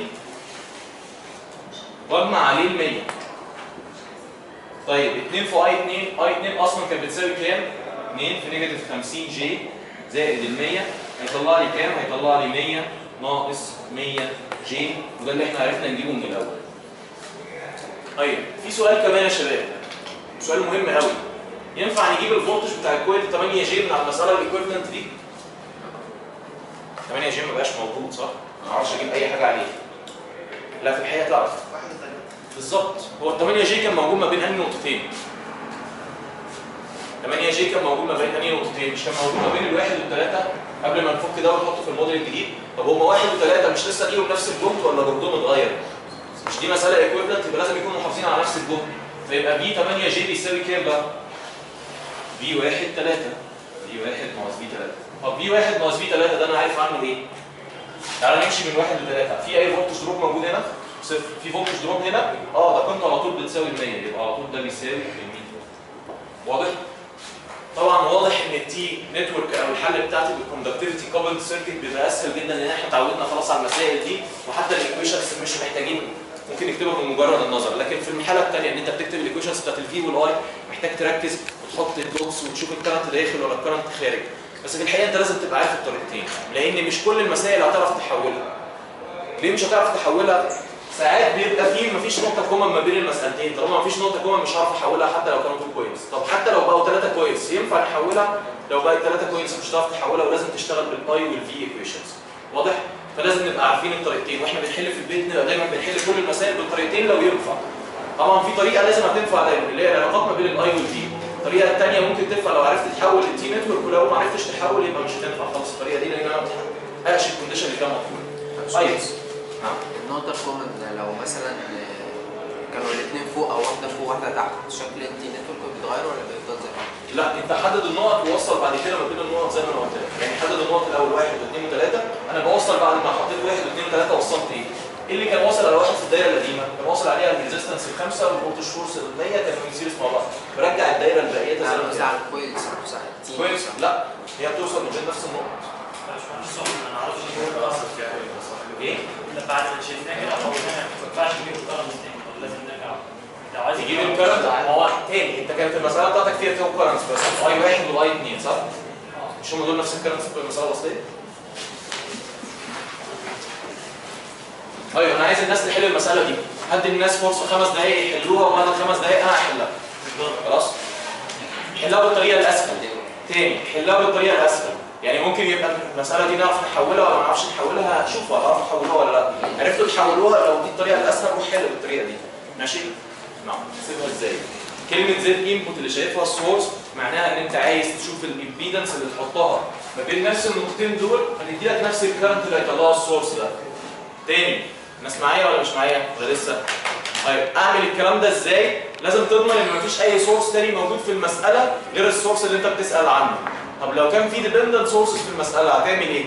واجمع عليه ال 100 طيب 2 في اي 2 اي 2 اصلا كانت بتساوي كام؟ 2 في نيجاتيف 50 جي زائد ال 100 هيطلع لي كام؟ هيطلع لي 100 ناقص 100 جي وده اللي احنا عرفنا نجيبه من الاول. طيب في سؤال كمان يا شباب سؤال مهم قوي ينفع نجيب الفولتج بتاع الكويل 8 جي من على المساله الايكويفالنت دي؟ 8 جي ما بقاش موجود صح؟ ما اعرفش اجيب اي حاجه عليه. لا في الحقيقه تعرف بالظبط هو ال 8 جي كان موجود ما بين انهي نقطتين 8 جي كان موجود ما بين انهي نقطتين مش كان موجود ما بين الواحد والثلاثه قبل ما نفك ده ونحطه في الموديل الجديد طب هم واحد وثلاثه مش لسه ليهم نفس الجهد ولا جهدهم اتغير مش دي مساله ايكويفالنت يبقى لازم يكونوا محافظين على نفس الجهد فيبقى بي 8 جي بيساوي كام بقى؟ بي 1 3 بي 1 ناقص بي 3 طب بي 1 ناقص بي 3 ده انا عارف عنه ايه؟ تعالى نمشي من 1 ل 3 في اي فولتج دروب موجود هنا؟ صفر في فولتج دروب هنا اه ده كنت على طول بتساوي ال 100 يبقى على طول ده بيساوي ال 100 واضح؟ طبعا واضح ان التي نتورك او الحل بتاعتي بالكوندكتيفيتي كابلد سيركت بيبقى اسهل جدا لان احنا اتعودنا خلاص على المسائل دي وحتى الايكويشنز مش محتاجين ممكن نكتبها بمجرد النظر لكن في الحاله الثانيه ان انت بتكتب الايكويشنز بتاعت الفي والاي محتاج تركز وتحط الدوتس وتشوف الكرنت داخل ولا الكرنت خارج بس في الحقيقه انت لازم تبقى عارف الطريقتين لان مش كل المسائل هتعرف تحولها ليه مش هتعرف تحولها ساعات بيبقى في مفيش نقطه كومن ما بين المسالتين طالما مفيش نقطه كومن مش هعرف احولها حتى لو كانوا تو كويس طب حتى لو بقوا ثلاثه كويس ينفع نحولها لو بقت ثلاثه كويس مش هتعرف تحولها ولازم تشتغل بالاي والفي ايكويشنز واضح فلازم نبقى عارفين الطريقتين واحنا بنحل في البيت نبقى دايما بنحل كل المسائل بالطريقتين لو ينفع طبعا في طريقه لازم هتنفع دايما اللي هي العلاقات ما بين الاي والفي الطريقه الثانيه ممكن تنفع لو عرفت تحول التي نتورك ولو ما عرفتش تحول يبقى مش هتنفع خالص الطريقه دي لان انا اقش الكونديشن اللي كان مطلوب طيب نعم النقطة الكومن لو مثلا آه، كانوا الاثنين فوق او واحدة فوق واحدة تحت شكل التي نتورك بيتغير ولا بيفضل زي ما هو؟ لا انت حدد النقط ووصل بعد كده ما بين النقط زي ما انا قلت لك يعني حدد النقط الاول واحد واثنين وثلاثه انا بوصل بعد ما حطيت واحد واثنين وثلاثه وصلت ايه؟ ايه اللي كان واصل على واحد في الدايره القديمه؟ كان واصل عليها الريزستنس الخمسه والفولتج فورس ال 100 كانوا يصيروا مع بعض برجع الدايره الباقيه زي لا ما انا قصدي هي. على الكويس نفسها التي كويس نفسها. لا هي بتوصل ما بين نفس النقط انا عارف ان هو اصلا في حاجه ايه؟ بعد ما شلناه كده حولناه ما ينفعش نجيب الكرم تاني لازم نرجع لو عايز تجيب الكرنت هو تاني انت كانت المساله بتاعتك فيها تو كرنتس بس اي واحد والاي اثنين صح؟ مش هم دول نفس الكرنتس في المساله الاصليه؟ ايوه انا عايز الناس تحل المساله دي هدي الناس فرصه خمس دقائق يحلوها وبعد الخمس دقائق انا هحلها خلاص؟ حلها بالطريقه الاسهل تاني حلها بالطريقه الاسهل يعني ممكن يبقى المساله دي نعرف نحولها ولا ما نعرفش نحولها شوف هتعرفوا تحولوها ولا لا عرفتوا تحولوها لو دي الطريقه الاسهل روح حل بالطريقه دي ماشي نعم سيبها ازاي كلمه زد انبوت اللي شايفها السورس معناها ان انت عايز تشوف الامبيدنس اللي تحطها ما بين نفس النقطتين دول هتدي لك نفس الكرنت اللي هيطلعه السورس ده تاني الناس معايا ولا مش معايا ولا لسه طيب اعمل الكلام ده ازاي لازم تضمن ان مفيش اي سورس تاني موجود في المساله غير السورس اللي انت بتسال عنه طب لو كان في ديبندنت سورسز في المساله هتعمل ايه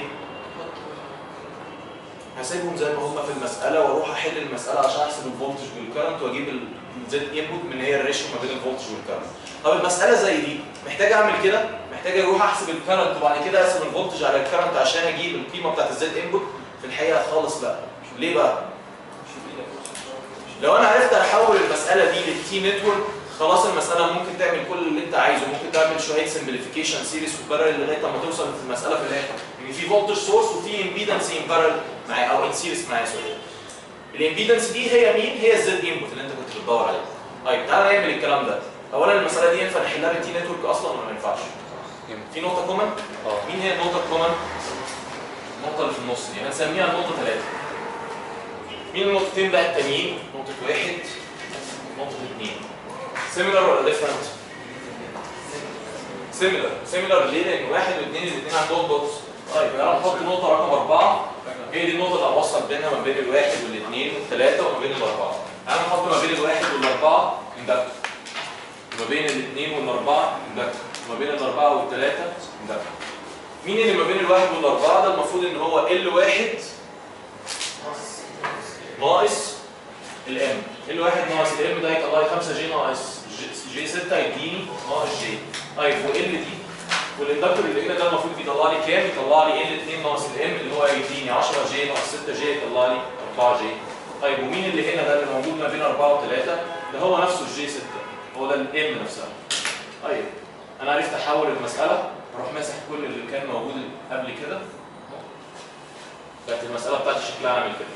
هسيبهم زي ما هم في المساله واروح احل المساله عشان احسب الفولتج والكرنت واجيب الزد انبوت من هي الريشيو ما بين الفولتج والكرنت طب المساله زي دي محتاج اعمل كده محتاج اروح احسب الكرنت وبعد كده اقسم الفولتج على الكرنت عشان اجيب القيمه بتاعت الزد انبوت في الحقيقه خالص لا ليه بقى لو انا عرفت احول المساله دي للتي نتورك خلاص المساله ممكن تعمل كل اللي انت عايزه ممكن تعمل شويه سمبليفيكيشن سيريس وبارل لغايه ما توصل في المساله في الاخر ان في فولتج سورس وفي امبيدنس ان بارل معايا او ان سيريس معايا سوري الامبيدنس دي هي مين هي الزد انبوت اللي انت كنت بتدور عليه طيب تعالى نعمل الكلام ده اولا المساله دي ينفع نحلها بالتي نتورك اصلا ولا ما ينفعش ينفع. في نقطه كومن اه مين هي النقطه الكومن النقطه اللي في النص دي هنسميها النقطه 3 مين النقطتين بقى التانيين نقطه واحد نقطه اثنين سيميلر ولا ديفرنت سيميلر سيميلر ليه لان واحد واثنين الاثنين عندهم دوتس طيب تعالى نحط نقطه رقم اربعه هي دي النقطه اللي هوصل بينها ما بين الواحد والاثنين والثلاثه وما بين الاربعه تعالى نحط ما بين الواحد والاربعه اندكتور وما بين الاثنين والاربعه اندكتور وما بين الاربعه والثلاثه اندكتور مين اللي ما بين الواحد والاربعه ده المفروض ان هو ال واحد ناقص الام ال واحد ناقص الام ده هيطلع لي 5 جي ناقص جي 6 يديني ناقص جي طيب وال دي والاندكتور اللي هنا ده المفروض بيطلع لي كام؟ يطلع لي ال 2 ناقص الام اللي هو يديني 10 جي ناقص 6 جي يطلع لي 4 جي طيب ومين اللي هنا ده اللي موجود ما بين 4 و3 ده هو نفسه الجي 6 هو ده الام نفسها طيب انا عرفت احول المساله اروح ماسح كل اللي كان موجود قبل كده بقت المساله بتاعتي شكلها عامل كده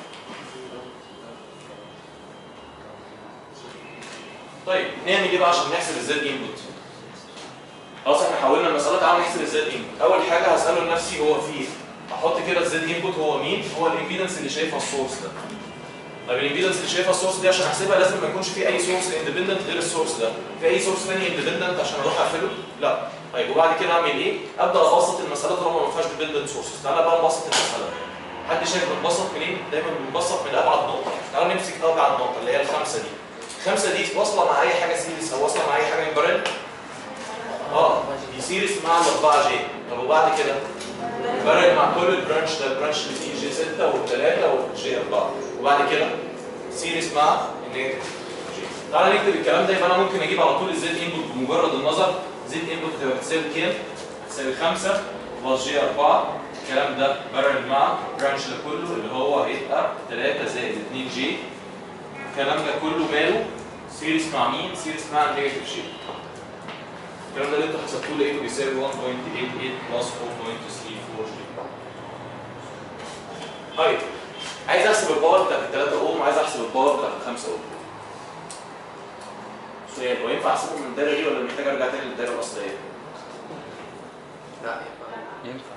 طيب نعمل ايه بقى عشان نحسب الزد انبوت خلاص احنا حولنا المساله تعالى نحسب الزد انبوت اول حاجه هساله لنفسي هو في احط كده الزد انبوت هو مين هو الامبيدنس اللي شايفها السورس ده طيب الامبيدنس اللي شايفها السورس دي عشان احسبها لازم ما يكونش في اي سورس اندبندنت غير السورس ده في اي سورس ثاني اندبندنت عشان اروح اقفله لا طيب وبعد كده اعمل ايه ابدا ابسط المساله طالما ما فيهاش ديبندنت سورسز تعالى بقى نبسط المساله حد شايف بنبسط منين دايما بنبسط من ابعد نقطه تعالى نمسك ابعد نقطه اللي هي الخمسه دي الخمسه دي واصله مع اي حاجه سيريس او واصله مع اي حاجه امبارل اه دي سيريس مع الاربعه جي طب وبعد كده امبارل مع كل البرانش ده البرانش اللي فيه جي 6 والثلاثه والجي 4 وبعد كده سيريس مع النيجاتيف جي تعالى نكتب الكلام ده يبقى انا ممكن اجيب على طول الزد انبوت بمجرد النظر زد انبوت هتبقى بتساوي كام؟ بتساوي 5 بلس جي 4 الكلام ده بارل مع البرانش ده كله اللي هو هيبقى 3 زائد 2 جي الكلام ده كله ماله سيريس مع مين؟ سيريس مع النيجاتيف شيب. الكلام ده اللي انتوا حسبتوه لقيته بيساوي 1.88 بلس 4.34 جي. طيب عايز احسب الباور بتاعت ال 3 اوم وعايز احسب الباور بتاعت ال 5 اوم. سؤال هو ينفع احسبهم من الدايره دي ولا محتاج ارجع تاني للدايره الاصليه؟ لا ينفع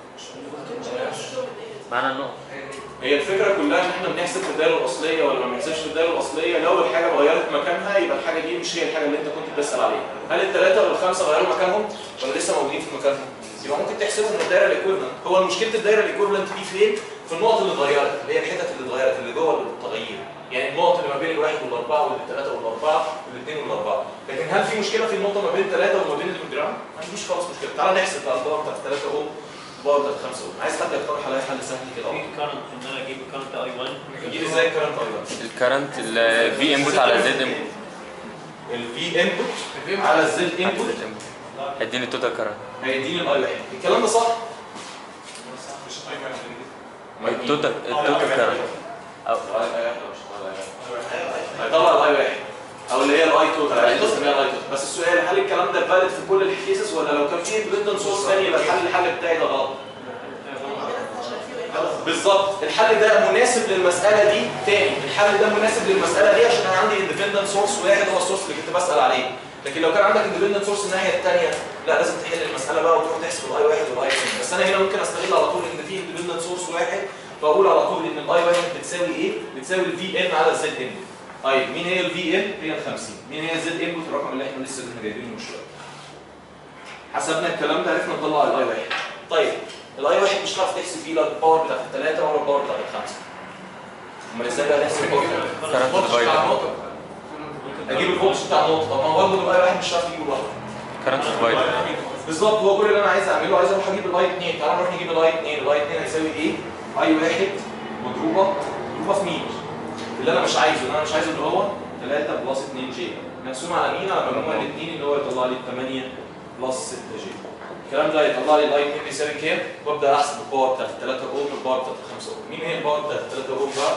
معنى النقط هي الفكره كلها ان احنا بنحسب في الدايره الاصليه ولا ما بنحسبش في الدايره الاصليه لو الحاجه اتغيرت مكانها يبقى الحاجه دي مش هي الحاجه اللي انت كنت بتسال عليها هل الثلاثه ولا الخمسه غيروا مكانهم ولا لسه موجودين في مكانهم يبقى ممكن تحسبه من الدايره الايكويفالنت هو مشكله الدايره الايكويفالنت دي فين في النقط اللي اتغيرت اللي هي الحتت اللي اتغيرت اللي جوه التغيير يعني النقط اللي ما بين الواحد والاربعه والثلاثه والاربعه والاثنين والاربعه لكن هل في مشكله في النقطه ما بين ثلاثه وما بين الجرام؟ ما عنديش خالص مشكله تعال نحسب بقى الباور بتاعت 3 اوم الباور بتاعت 5 اوم عايز حد يقترح عليا حل سهل كده في اهو كارنت ان انا اجيب كارنت اي 1 يجيب ازاي الكلام طيب الكرنت الفي انبوت على زد انبوت الفي انبوت على الزد انبوت اديني التوتال كرنت هيديني الاي واحد الكلام ده صح؟ مش طيب يعني التوتال التوتال كرنت او هيطلع الاي واحد او اللي هي الاي توتال يعني بنسميها الاي توتال بس السؤال هل الكلام ده فالid في كل الكيسز ولا لو كان في اندبندنت سورس ثاني يبقى الحل الحل بتاعي ده غلط بالظبط الحل ده مناسب للمساله دي تاني الحل ده مناسب للمساله دي عشان انا عندي اندبندنت سورس واحد هو السورس اللي كنت بسال عليه لكن لو كان عندك اندبندنت سورس الناحيه الثانيه لا لازم تحل المساله بقى وتروح تحسب الاي واحد والاي اثنين بس انا هنا ممكن استغل على طول ان في اندبندنت سورس واحد فاقول على طول ان الاي واحد بتساوي ايه؟ بتساوي الفي ان على الزد ان طيب مين هي الفي ان؟ هي ال 50 مين هي الزد انبوت الرقم اللي احنا لسه كنا جايبينه من شويه حسبنا الكلام ده عرفنا نطلع الاي واحد طيب الاي واحد مش هتعرف تحسب فيه لا الباور بتاعت الثلاثه ولا الباور بتاعت الخمسه امال ازاي بقى نحسب الباور كرنت الفولتج بتاع ديفايدر النقطه اجيب الفولتج بتاع النقطه طب ما هو برضه الاي واحد مش هتعرف تجيبه لوحده كرنت ديفايدر بالظبط هو كل اللي انا عايز اعمله عايز اروح اجيب الاي 2 تعال نروح نجيب الاي 2 الاي 2 هيساوي ايه؟ اي واحد مضروبه مضروبه في مين؟ اللي انا مش عايزه اللي انا مش عايزه اللي هو 3 بلس 2 جي مقسوم على مين؟ على مجموع الاثنين اللي هو يطلع لي 8 بلس 6 جي الكلام ده يطلع لي الاي 2 بيساوي كام؟ وابدا احسب الباور بتاعت 3 اوم والباور بتاعت 5 اوم مين هي الباور بتاعت 3 اوم بقى؟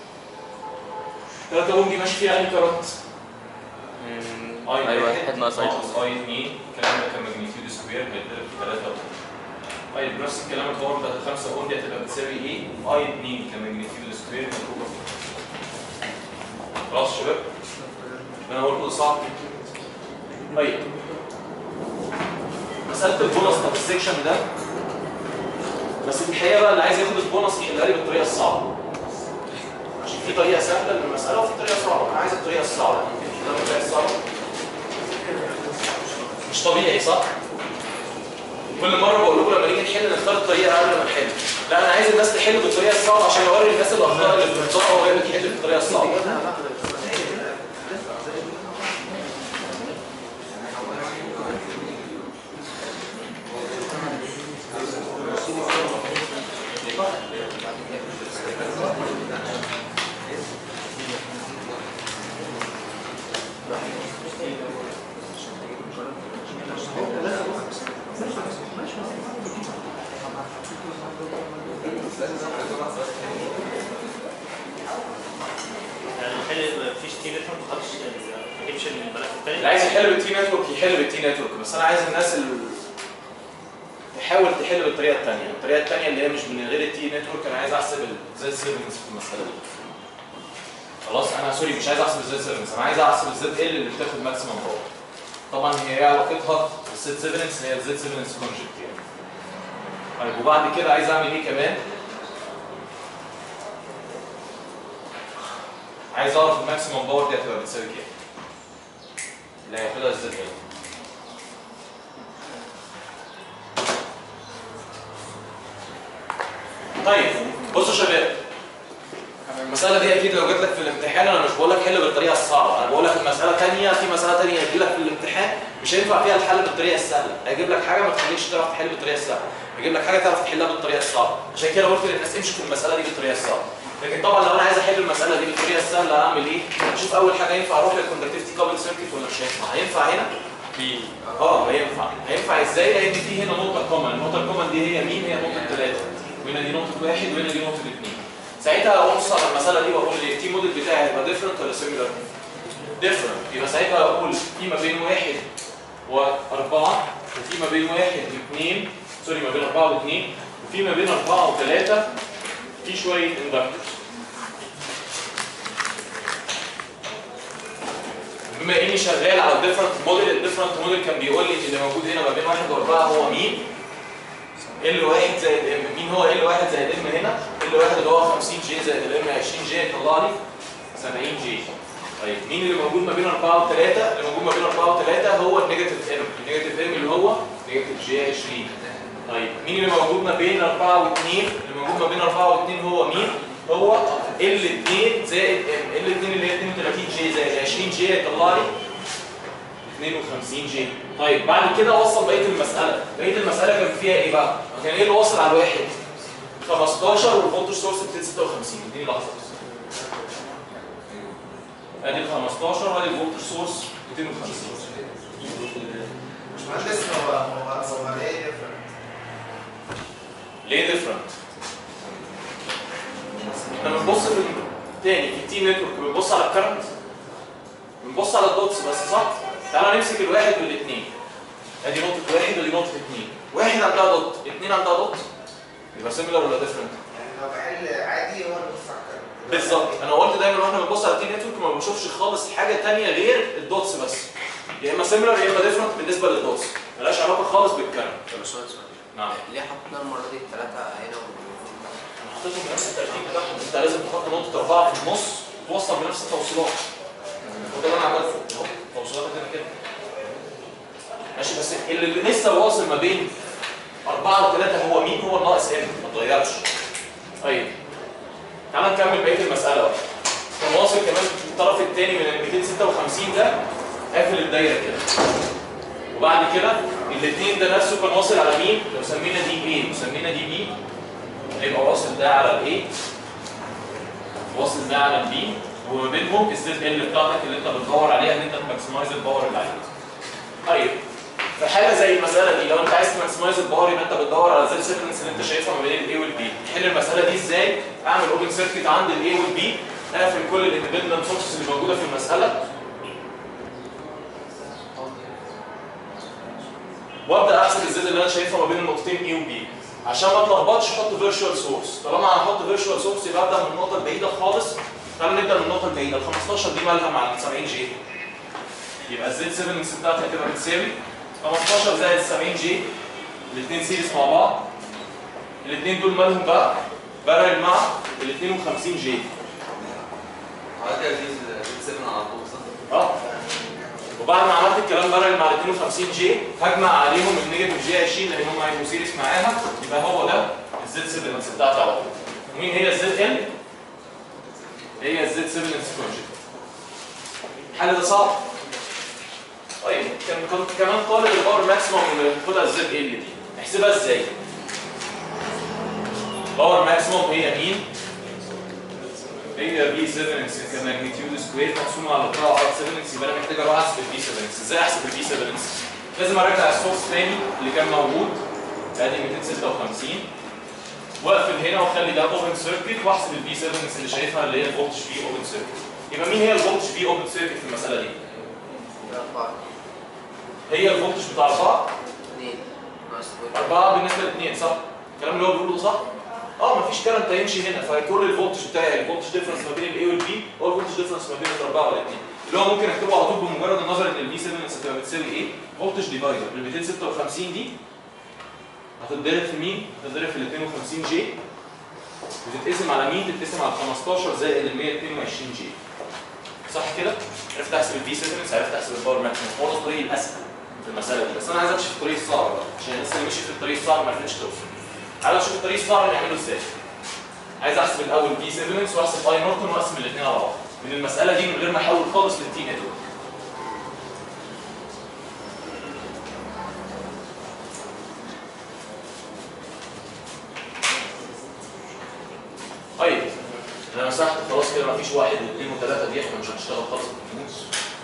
3 اوم دي ماشي فيها انهي كرنت؟ اي واحد ناقص اي ناقص اي 2 الكلام ده كان ماجنتيود سكوير هيتضرب في 3 اوم طيب نفس الكلام الباور بتاعت 5 اوم دي هتبقى بتساوي ايه؟ اي 2 كماجنتيود سكوير مضروبه في خلاص يا شباب؟ انا هقول كده صعب طيب مساله البونص بتاعت السكشن ده بس في الحقيقه بقى اللي عايز ياخد البونص يحلها لي بالطريقه الصعبه عشان في طريقه سهله للمساله وفي طريقه صعبه انا عايز الطريقه الصعبه ممكن تحلها بالطريقه الصعبه مش طبيعي صح؟ كل مره بقول لكم لما نيجي نحل نختار الطريقه قبل ما نحل لا انا عايز الناس تحل بالطريقه الصعبه عشان اوري الناس الاخطاء اللي بتنطقها وهي بتحل بالطريقه الصعبه يعني الحل مفيش تي نتورك ما خدش ما جيبش الملف الثاني اللي عايز يحل بالتي نتورك يحل بالتي نتورك بس انا عايز الناس اللي تحاول تحل بالطريقه الثانيه الطريقه الثانيه اللي هي مش من غير التي نتورك انا عايز احسب الزد سيفنس في المساله دي خلاص انا سوري مش عايز احسب الزد سيفنس انا عايز احسب الزد ال اللي بتاخد ماكسيمم باور طبعا هي ايه علاقتها بالزد سيفنس هي الزد سيفنس كونجكت يعني طيب وبعد كده عايز اعمل ايه كمان عايز اعرف الماكسيمم باور دي هتبقى بتساوي كام اللي هياخدها الزد ال طيب بصوا يا شباب المسألة دي أكيد لو جات لك في الامتحان أنا مش بقول لك حل بالطريقة الصعبة، أنا بقول لك المسألة تانية في مسألة تانية هتجي لك في الامتحان مش هينفع فيها الحل بالطريقة السهلة، هيجيب لك حاجة ما تخليكش تعرف تحل بالطريقة السهلة، هيجيب لك حاجة تعرف تحلها بالطريقة الصعبة، عشان كده قلت للناس امشوا في المسألة دي بالطريقة الصعبة. لكن طبعا لو أنا عايز أحل المسألة دي بالطريقة السهلة هعمل إيه؟ أشوف أول حاجة ينفع أروح للكوندكتيفيتي كابل سيركت ولا مش هينفع؟ هينفع هنا؟ في اه هينفع هينفع ازاي لان في هنا نقطه كومن النقطه الكومن دي هي مين هي نقطه ثلاثه وهنا دي نقطه واحد وهنا دي نقطه اثنين ساعتها ابص على المساله دي واقول لي التي موديل بتاعي هيبقى ديفرنت ولا سيميلر ديفرنت يبقى ساعتها اقول في ما بين واحد واربعه وفي ما بين واحد واثنين سوري ما بين اربعه واثنين وفي ما بين اربعه وثلاثه في شويه اندكتورز بما اني شغال على الديفرنت موديل الديفرنت موديل كان بيقول لي ان اللي موجود هنا ما بين واحد واربعه هو مين؟ ال واحد زائد ام مين هو ال واحد زائد ام هنا؟ ال واحد اللي هو 50 جي زائد الام 20 جي يطلع لي 70 جي طيب مين اللي موجود ما بين 4 و3 اللي موجود ما بين 4 و3 هو النيجاتيف ام النيجاتيف ام اللي هو نيجاتيف جي 20 طيب مين اللي موجود ما بين 4 و2 اللي موجود ما بين 4 و2 هو مين هو L2 زائد M L2 اللي هي 32 جي زائد 20 جي هيطلع لي 52 جي طيب بعد كده وصل بقيه المساله بقيه المساله كان فيها ايه بقى كان ايه اللي واصل على الواحد 15 والفولتج سورس 256 اديني لحظه بس ادي ال 15 وادي الفولتج سورس 250 مش مهندس هو هو هو ليه different؟ ليه ديفرنت؟ احنا بنبص في تاني في التي نتورك بنبص على الكرنت بنبص على الدوتس بس صح؟ تعالى نمسك الواحد والاثنين ادي نقطة واحد ودي نقطة اثنين واحد عندها دوت اثنين عندها دوت يبقى سيميلر ولا ديفرنت؟ يعني لو بحل عادي هو اللي بيبص على الكلام. بالظبط انا قلت دايما واحنا بنبص على التي نتورك ما بنشوفش خالص حاجة تانية غير الدوتس بس يا اما سيميلر يا اما ديفرنت بالنسبة للدوتس ملهاش علاقة خالص بالكرنت طب سؤال سؤال نعم ليه حطينا المره دي الثلاثه هنا والاتنين تحت؟ انا حطيتهم بنفس الترتيب بتاعهم انت لازم تحط نقطه اربعه في النص وتوصل بنفس التوصيلات وده اللي انا عملته اهو توصيلاتك هنا كده ماشي بس اللي لسه واصل ما بين أربعة وثلاثة هو مين هو الناقص ام ما اتغيرش طيب تعال نكمل بقية المسألة بقى كان واصل كمان في الطرف الثاني من ال 256 ده قافل الدايرة كده وبعد كده الاثنين ده نفسه كان واصل على مين؟ لو سمينا دي A وسمينا دي B هيبقى واصل ده على الايه واصل ده على البي وما بينهم الزد ال بتاعتك اللي انت بتدور عليها ان انت تماكسمايز الباور اللي عليها طيب في حاله زي المساله دي لو انت عايز تماكسمايز الباور يبقى انت بتدور على زد سيكونس اللي انت شايفها ما بين الاي والبي تحل المساله دي ازاي اعمل اوبن سيركت عند الاي والبي اقفل كل الاندبندنت سورسز اللي موجوده في المساله وابدا احسب الزد اللي انا شايفها ما بين النقطتين اي وبي عشان ما اتلخبطش حط فيرتشوال سورس طالما هحط فيرتشوال سورس يبقى ابدا من النقطه البعيده خالص تعالوا نبدا من النقطه البعيده ال 15 دي مالها مع ال 70 جي يبقى الزد 7 بتاعتها كده بتساوي 15 زائد 70 جي الاثنين سيريس مع بعض الاثنين دول مالهم بقى بارل مع ال 52 جي حضرتك يا زيز بتسيبنا على طول صح؟ اه وبعد ما عملت الكلام بارل مع ال 52 جي هجمع عليهم النيجاتيف جي 20 لان هم هيبقوا سيريس معاها يبقى هو ده الزد 7 بتاعتي على طول ومين هي الزد ال؟ هي الزد 7 كونجكت الحل ده صعب طيب كان كنت كمان طالب الباور ماكسيموم اللي خدها الزد ال دي نحسبها ازاي؟ باور ماكسيموم هي مين؟ هي بي 7 كماجنتيود سكوير مقسومه على قطاع ار 7 يبقى انا محتاج اروح احسب البي 7 ازاي احسب البي 7 لازم ارجع السورس تاني اللي كان موجود ادي 256 واقفل هنا واخلي ده اوبن سيركت واحسب البي 7 اللي شايفها اللي هي الفولتج في اوبن سيركت يبقى مين هي الفولتج في اوبن سيركت في المساله دي؟ أربعة هي الفولتج بتاع 4 اثنين ناقص اتنين. 4 بالنسبه لاثنين صح؟ الكلام اللي هو بيقوله ده صح؟ اه مفيش كرنت هيمشي هنا فكل الفولتج بتاعي الفولتج ديفرنس ما بين الاي والبي هو الفولتج ديفرنس ما بين الاربعه والاثنين اللي هو ممكن اكتبه على طول بمجرد النظر ان البي 7 هتبقى بتساوي ايه؟ فولتج ديفايدر ال 256 دي هتتضرب في مين؟ هتتضرب في ال 52 جي وتتقسم على مين؟ تتقسم على 15 زائد ال 122 جي صح كده؟ عرفت احسب البي 7 عرفت احسب الباور ماكسيموم هو ده الطريق الاسهل في المساله دي بس انا عايز امشي في الطريق الصعب بقى عشان الناس اللي مشي في الطريق الصعب ما عرفتش توصل تعالى نشوف الطريق الصعب نعمله ازاي عايز احسب الاول بي 7 واحسب اي نورتون واقسم الاثنين على بعض من المساله دي من غير ما احول خالص للتي نتورك طيب انا مسحت خلاص كده مفيش واحد واثنين وثلاثه دي احنا مش هنشتغل خالص في الفلوس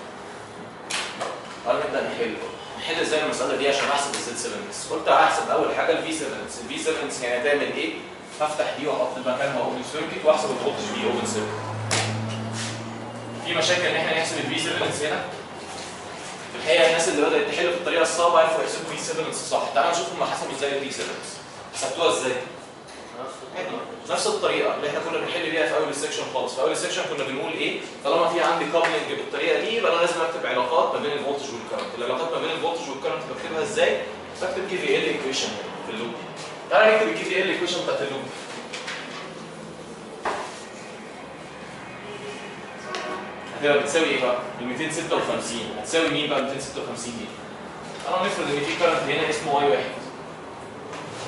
تعالى نبدا نحل نحل ازاي المساله دي عشان احسب الزد 7 قلت هحسب اول حاجه الفي 7 الفي 7 يعني هتعمل ايه؟ هفتح دي واحط مكانها اوبن سيركت واحسب الفولتج في اوبن سيركت في مشاكل ان احنا نحسب الفي 7 هنا في الحقيقه الناس اللي بدات تحل في الطريقه الصعبه عرفوا يحسبوا في 7 صح تعالوا نشوف هم حسبوا ازاي الفي 7 حسبتوها ازاي؟ عادي. نفس الطريقه اللي احنا كنا بنحل بيها في اول السكشن خالص في اول السكشن كنا بنقول ايه طالما في عندي كابلنج بالطريقه دي يبقى انا لازم اكتب علاقات ما بين الفولتج والكرنت العلاقات ما بين الفولتج والكرنت بكتبها ازاي بكتب كي في ال ايكويشن في اللوب تعالى نكتب الكي في ال ايكويشن بتاعت اللوب هتبقى بتساوي ايه بقى؟ ال 256 هتساوي مين بقى ال 256 دي؟ انا نفرض ان في كرنت هنا اسمه اي واحد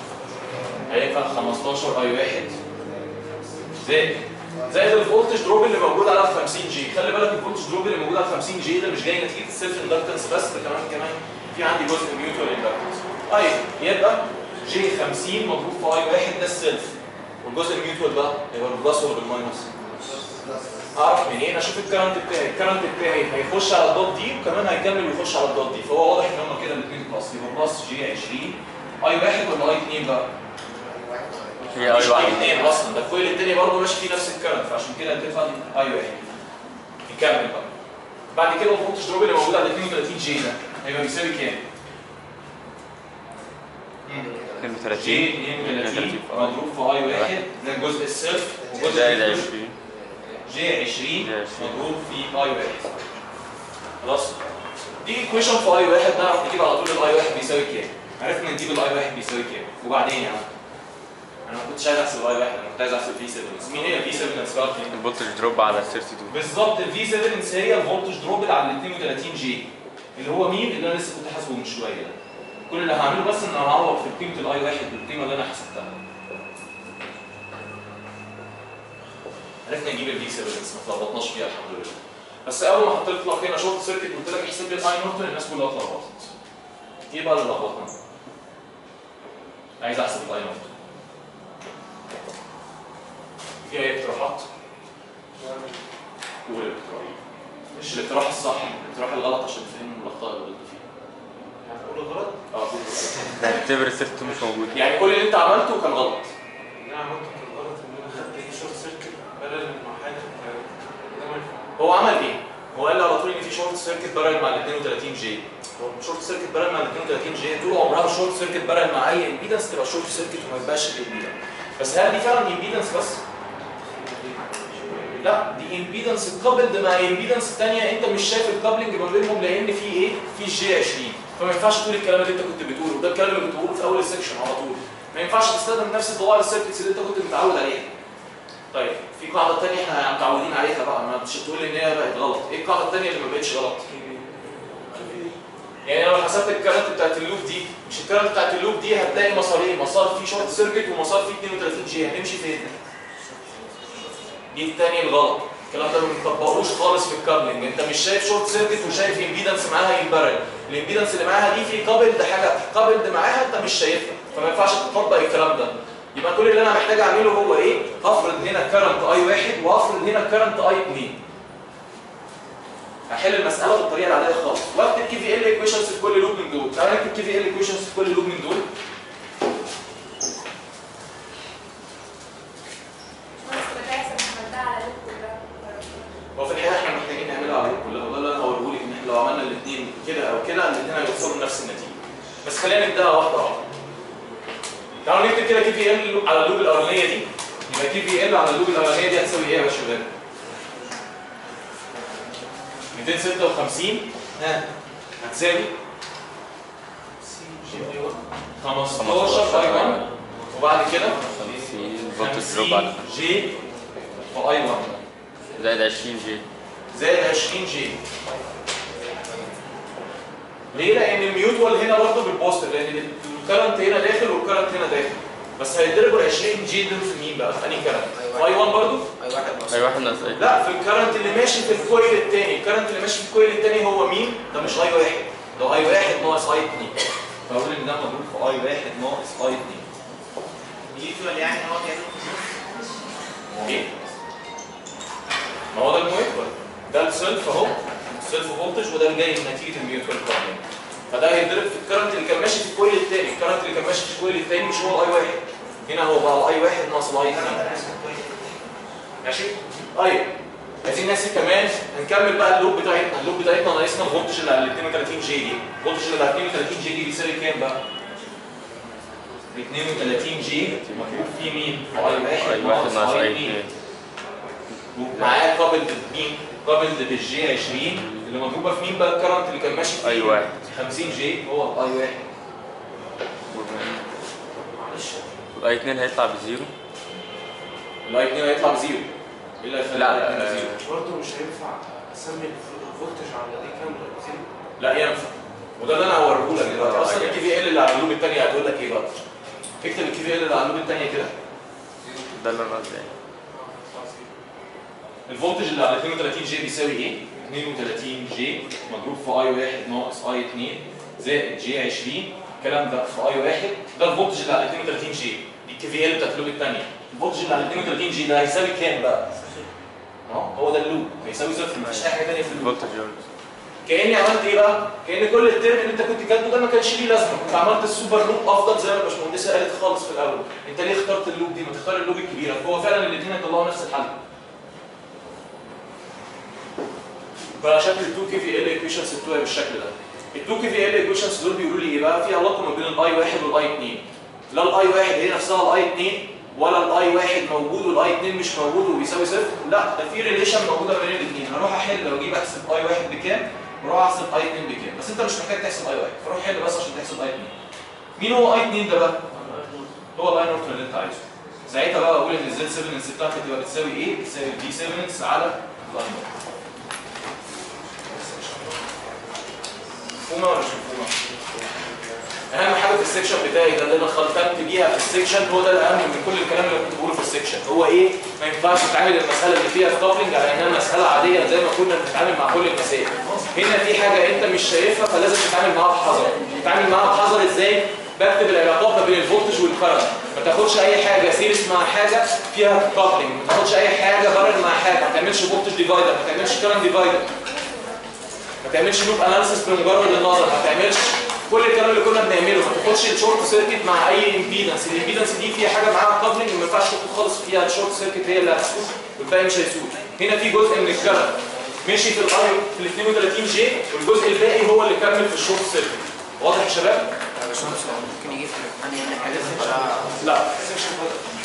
هيبقى 15 اي واحد زائد زائد الفولتج دروب اللي موجود على 50 جي خلي بالك الفولتج دروب اللي موجود على 50 جي ده مش جاي نتيجه السيلف اندكتنس بس ده كمان كمان في عندي جزء ميوتوال اندكتنس طيب يبقى جي 50 مضروب في اي واحد ده السيلف والجزء الميوتوال ده يبقى بالبلس ولا بالماينس اعرف منين اشوف الكرنت بتاعي الكرنت بتاعي هيخش على الدوت دي وكمان هيكمل ويخش على الدوت دي فهو واضح ان هم كده الاثنين بلس يبقى بلس جي 20 اي واحد ولا اي 2 بقى هي مش اي اي واحد 2 اصلا ده الكويل التاني برضه ماشي فيه نفس الكرنت فعشان كده هتفهم اي واحد نكمل بقى بعد كده الفولتج دروب اللي موجود على 32 جي ده هيبقى بيساوي كام؟ 32 جي 32 مضروب في اي واحد ده الجزء السيلف وجزء زائد الميوتوال. 20 جي 20 جي 20. مضروب في اي واحد خلاص دي ايكويشن في اي واحد نعرف نجيب على طول الاي واحد بيساوي كام عرفنا نجيب الاي واحد بيساوي كام وبعدين يا عم انا ما كنتش عايز احسب الاي واحد انا كنت عايز احسب الفي 7 مين هي الفي 7 اسمها الفولتج دروب على 32 بالظبط الفي 7 هي الفولتج دروب اللي على ال 32 جي اللي هو مين اللي انا لسه كنت حاسبه من شويه ده كل اللي هعمله بس ان انا هعوض في قيمه الاي واحد بالقيمه اللي انا حسبتها عرفنا نجيب الفي 7 ما اتلخبطناش فيها الحمد لله بس اول ما حطيت لك هنا شورت سيركت قلت لك احسب لي الاي نورتون الناس كلها اتلخبطت ايه بقى اللي لخبطنا؟ عايز احسب الاي نورتون في اي اقتراحات؟ قول الاقتراح مش الاقتراح الصح الاقتراح الغلط عشان تفهم الاخطاء اللي غلطت فيها قول غلط اه قول الغلط. نعتبر السيركت مش موجود يعني كل اللي انت عملته كان غلط انا عملت كان غلط ان انا خدت ايه شورت سيركت بدل ما حاجه ده ما ينفعش هو عمل ايه؟ هو قال لي على طول ان في شورت سيركت بارل مع ال 32 جي هو شورت سيركت بارل مع ال 32 جي طول عمرها شورت سيركت بارل مع اي امبيدنس تبقى شورت سيركت وما يبقاش الامبيدنس بس هل دي فعلا امبيدنس بس؟ لا دي امبيدنس اتكابلد مع امبيدنس ثانيه انت مش شايف الكابلنج ما بينهم لان في ايه؟ في جي 20 فما ينفعش تقول الكلام اللي انت كنت بتقوله ده الكلام اللي كنت بقوله في اول السكشن على طول ما ينفعش تستخدم نفس الدوائر السيركتس اللي انت كنت متعود عليها طيب في قاعده ثانيه احنا متعودين عليها بقى ما مش تقول ان هي بقت غلط ايه القاعده الثانيه اللي ما بقتش غلط يعني انا لو حسبت الكرنت بتاعت اللوب دي مش الكرنت بتاعت اللوب دي هتلاقي مسارين مسار فيه شورت سيركت ومسار فيه 32 جي هنمشي فين دي الثاني الغلط الكلام ده ما بنطبقوش خالص في الكابلنج انت مش شايف شورت سيركت وشايف امبيدنس معاها يمبرل الامبيدنس اللي معاها دي في كابلد حاجه كابلد معاها انت مش شايفها فما ينفعش تطبق الكلام ده يبقى كل اللي انا محتاج اعمله هو ايه هفرض هنا كرنت اي واحد وهفرض هنا كرنت اي 2 هحل المساله بالطريقه العاديه خالص واكتب كي في ال ايكويشنز في كل لوب من دول تعالى نكتب كي في ال ايكويشنز في كل لوب من دول هو في الحقيقه احنا محتاجين نعملها على كلها وده اللي انا هقوله لك ان احنا لو عملنا الاثنين كده او كده الاثنين هيوصلوا لنفس النتيجه بس خلينا نبداها واحده واحده تعالوا نكتب كده كي في ال على اللوب الاولانيه دي يبقى كي في ال على اللوب الاولانيه دي هتساوي ايه يا شباب 256 ها هتساوي 15 اي 1 وبعد كده 50 فولتج دروب على 50 جي في اي 1 زائد 20 جي زائد 20 جي ليه؟ لان الميوتوال هنا برضه بالبوستر لان الكرنت هنا داخل والكرنت هنا داخل بس هيتضربوا ال 20 جي دول في مين بقى؟ في انهي كرنت؟ اي 1 برضه؟ اي واحد ناقص اي واحد ناقص اي لا في الكرنت اللي ماشي في الكويل الثاني الكرنت اللي ماشي في الكويل الثاني هو مين؟ ده مش اي واحد ده اي واحد ناقص اي 2 فاقول ان ده مضروب في اي واحد ناقص اي 2 يجي يعني هو كان ايه؟ ما هو ده الميوتوال ده السيلف اهو السيلف فولتج وده اللي جاي نتيجه الميوتوال كارنت فده هيتضرب في الكرنت اللي كان ماشي في الكويل الثاني الكرنت اللي كان ماشي في الكويل الثاني مش هو الاي واحد هنا هو بقى الاي واحد ناقص الاي 2 ماشي؟ طيب عايزين نحسب كمان هنكمل بقى اللوب بتاعتنا اللوب بتاعتنا ناقصنا الفولتج اللي على ال 32 جي دي الفولتج اللي على 32 جي دي بيساوي كام بقى؟ 32 جي مكتوب فيه مين؟ اي واحد اي واحد ناقص اي 2 2 ومعاه قابلد مين؟ قابلد بالجي 20 اللي مضروبه في مين بقى الكرنت اللي كان ماشي فيه؟ اي واحد 50 جي هو اي واحد معلش الاي 2 هيطلع بزيرو الاي 2 هيطلع بزيرو ايه اللي هيخلي لا، الاي 2 آه، بزيرو؟ برضه مش هينفع اسمي الفولتج على دي كام زيرو لا ينفع وده اللي انا هوريه لك دلوقتي آه، اصلا أيوة. الكي في ال اللي على اللوب الثانيه هتقول لك ايه بقى؟ اكتب الكي في ال اللي على اللوب الثانيه كده ده اللي انا قصدي عليه. الفولتج اللي على 32 جي بيساوي ايه 32 جي مضروب في اي 1 ناقص اي 2 زائد جي 20 الكلام ده في اي 1 ده الفولتج اللي على 32 جي دي الكي في ال بتاعت اللوب الثانيه الفولتج اللي على 32 جي ده هيساوي كام بقى اه هو ده اللوب هيساوي صفر مفيش اي حاجه ثانيه في اللوب فولتج يونت كاني عملت ايه بقى؟ كان كل الترم اللي انت كنت كاتبه ده ما كانش ليه لازمه، كنت عملت السوبر لوب افضل زي ما الباشمهندسه قالت خالص في الاول، انت ليه اخترت اللوب دي؟ ما تختار اللوب الكبيره، فهو فعلا الاثنين هيطلعوا نفس الحل. فشكل ال 2 كي في ال ايكويشنز بتوعي بالشكل ده. ال 2 كي في ال ايكويشنز دول بيقولوا لي ايه بقى؟ في علاقه ما بين الاي 1 والاي 2. لا الاي 1 هي نفسها الاي 2 ولا الاي 1 موجود والاي 2 مش موجود وبيساوي صفر، لا ده في ريليشن موجوده بين الاثنين، هروح احل واجيب احسب اي 1 بكام وراح احسب اي 2 بكام بس انت مش محتاج تحسب اي 1 فروح حل بس عشان تحسب اي 2 مين هو اي 2 ده بقى هو الاي نورتون اللي انت عايزه ساعتها بقى اقول ان الزد 7 بتاعتك تبقى بتساوي ايه بتساوي دي 7 على الاي نورتون مفهومه ولا مش مفهومه اهم حاجه في السكشن بتاعي ده اللي انا خلطت بيها في السكشن هو ده الاهم من كل الكلام اللي كنت بقوله في السكشن هو ايه ما ينفعش تتعامل المساله اللي فيها كابلنج على انها مساله عاديه زي ما كنا بنتعامل مع كل المسائل هنا في حاجه انت مش شايفها فلازم تتعامل معاها بحذر تتعامل معاها بحذر ازاي بكتب العلاقات ما بين الفولتج والكرنت ما تاخدش اي حاجه سيريس مع حاجه فيها كابلنج ما تاخدش اي حاجه بارل مع حاجه ما تعملش فولتج ديفايدر ما تعملش كرنت ديفايدر ما تعملش لوب اناليسيس بمجرد النظر ما تعملش كل الكلام اللي كنا بنعمله ما تاخدش الشورت سيركت مع اي امبيدنس الامبيدنس دي فيها حاجه معاها كابلنج ما ينفعش تاخد خالص فيها الشورت سيركت هي اللي هتسوق والباقي مش هيسوق هنا في جزء من الكرنت مشي في الاي في ال 32 جي والجزء الباقي هو اللي كمل في الشورت سيركت واضح يا شباب؟ يا باشمهندس هو ممكن يجي في الامتحان يعني حاجه زي لا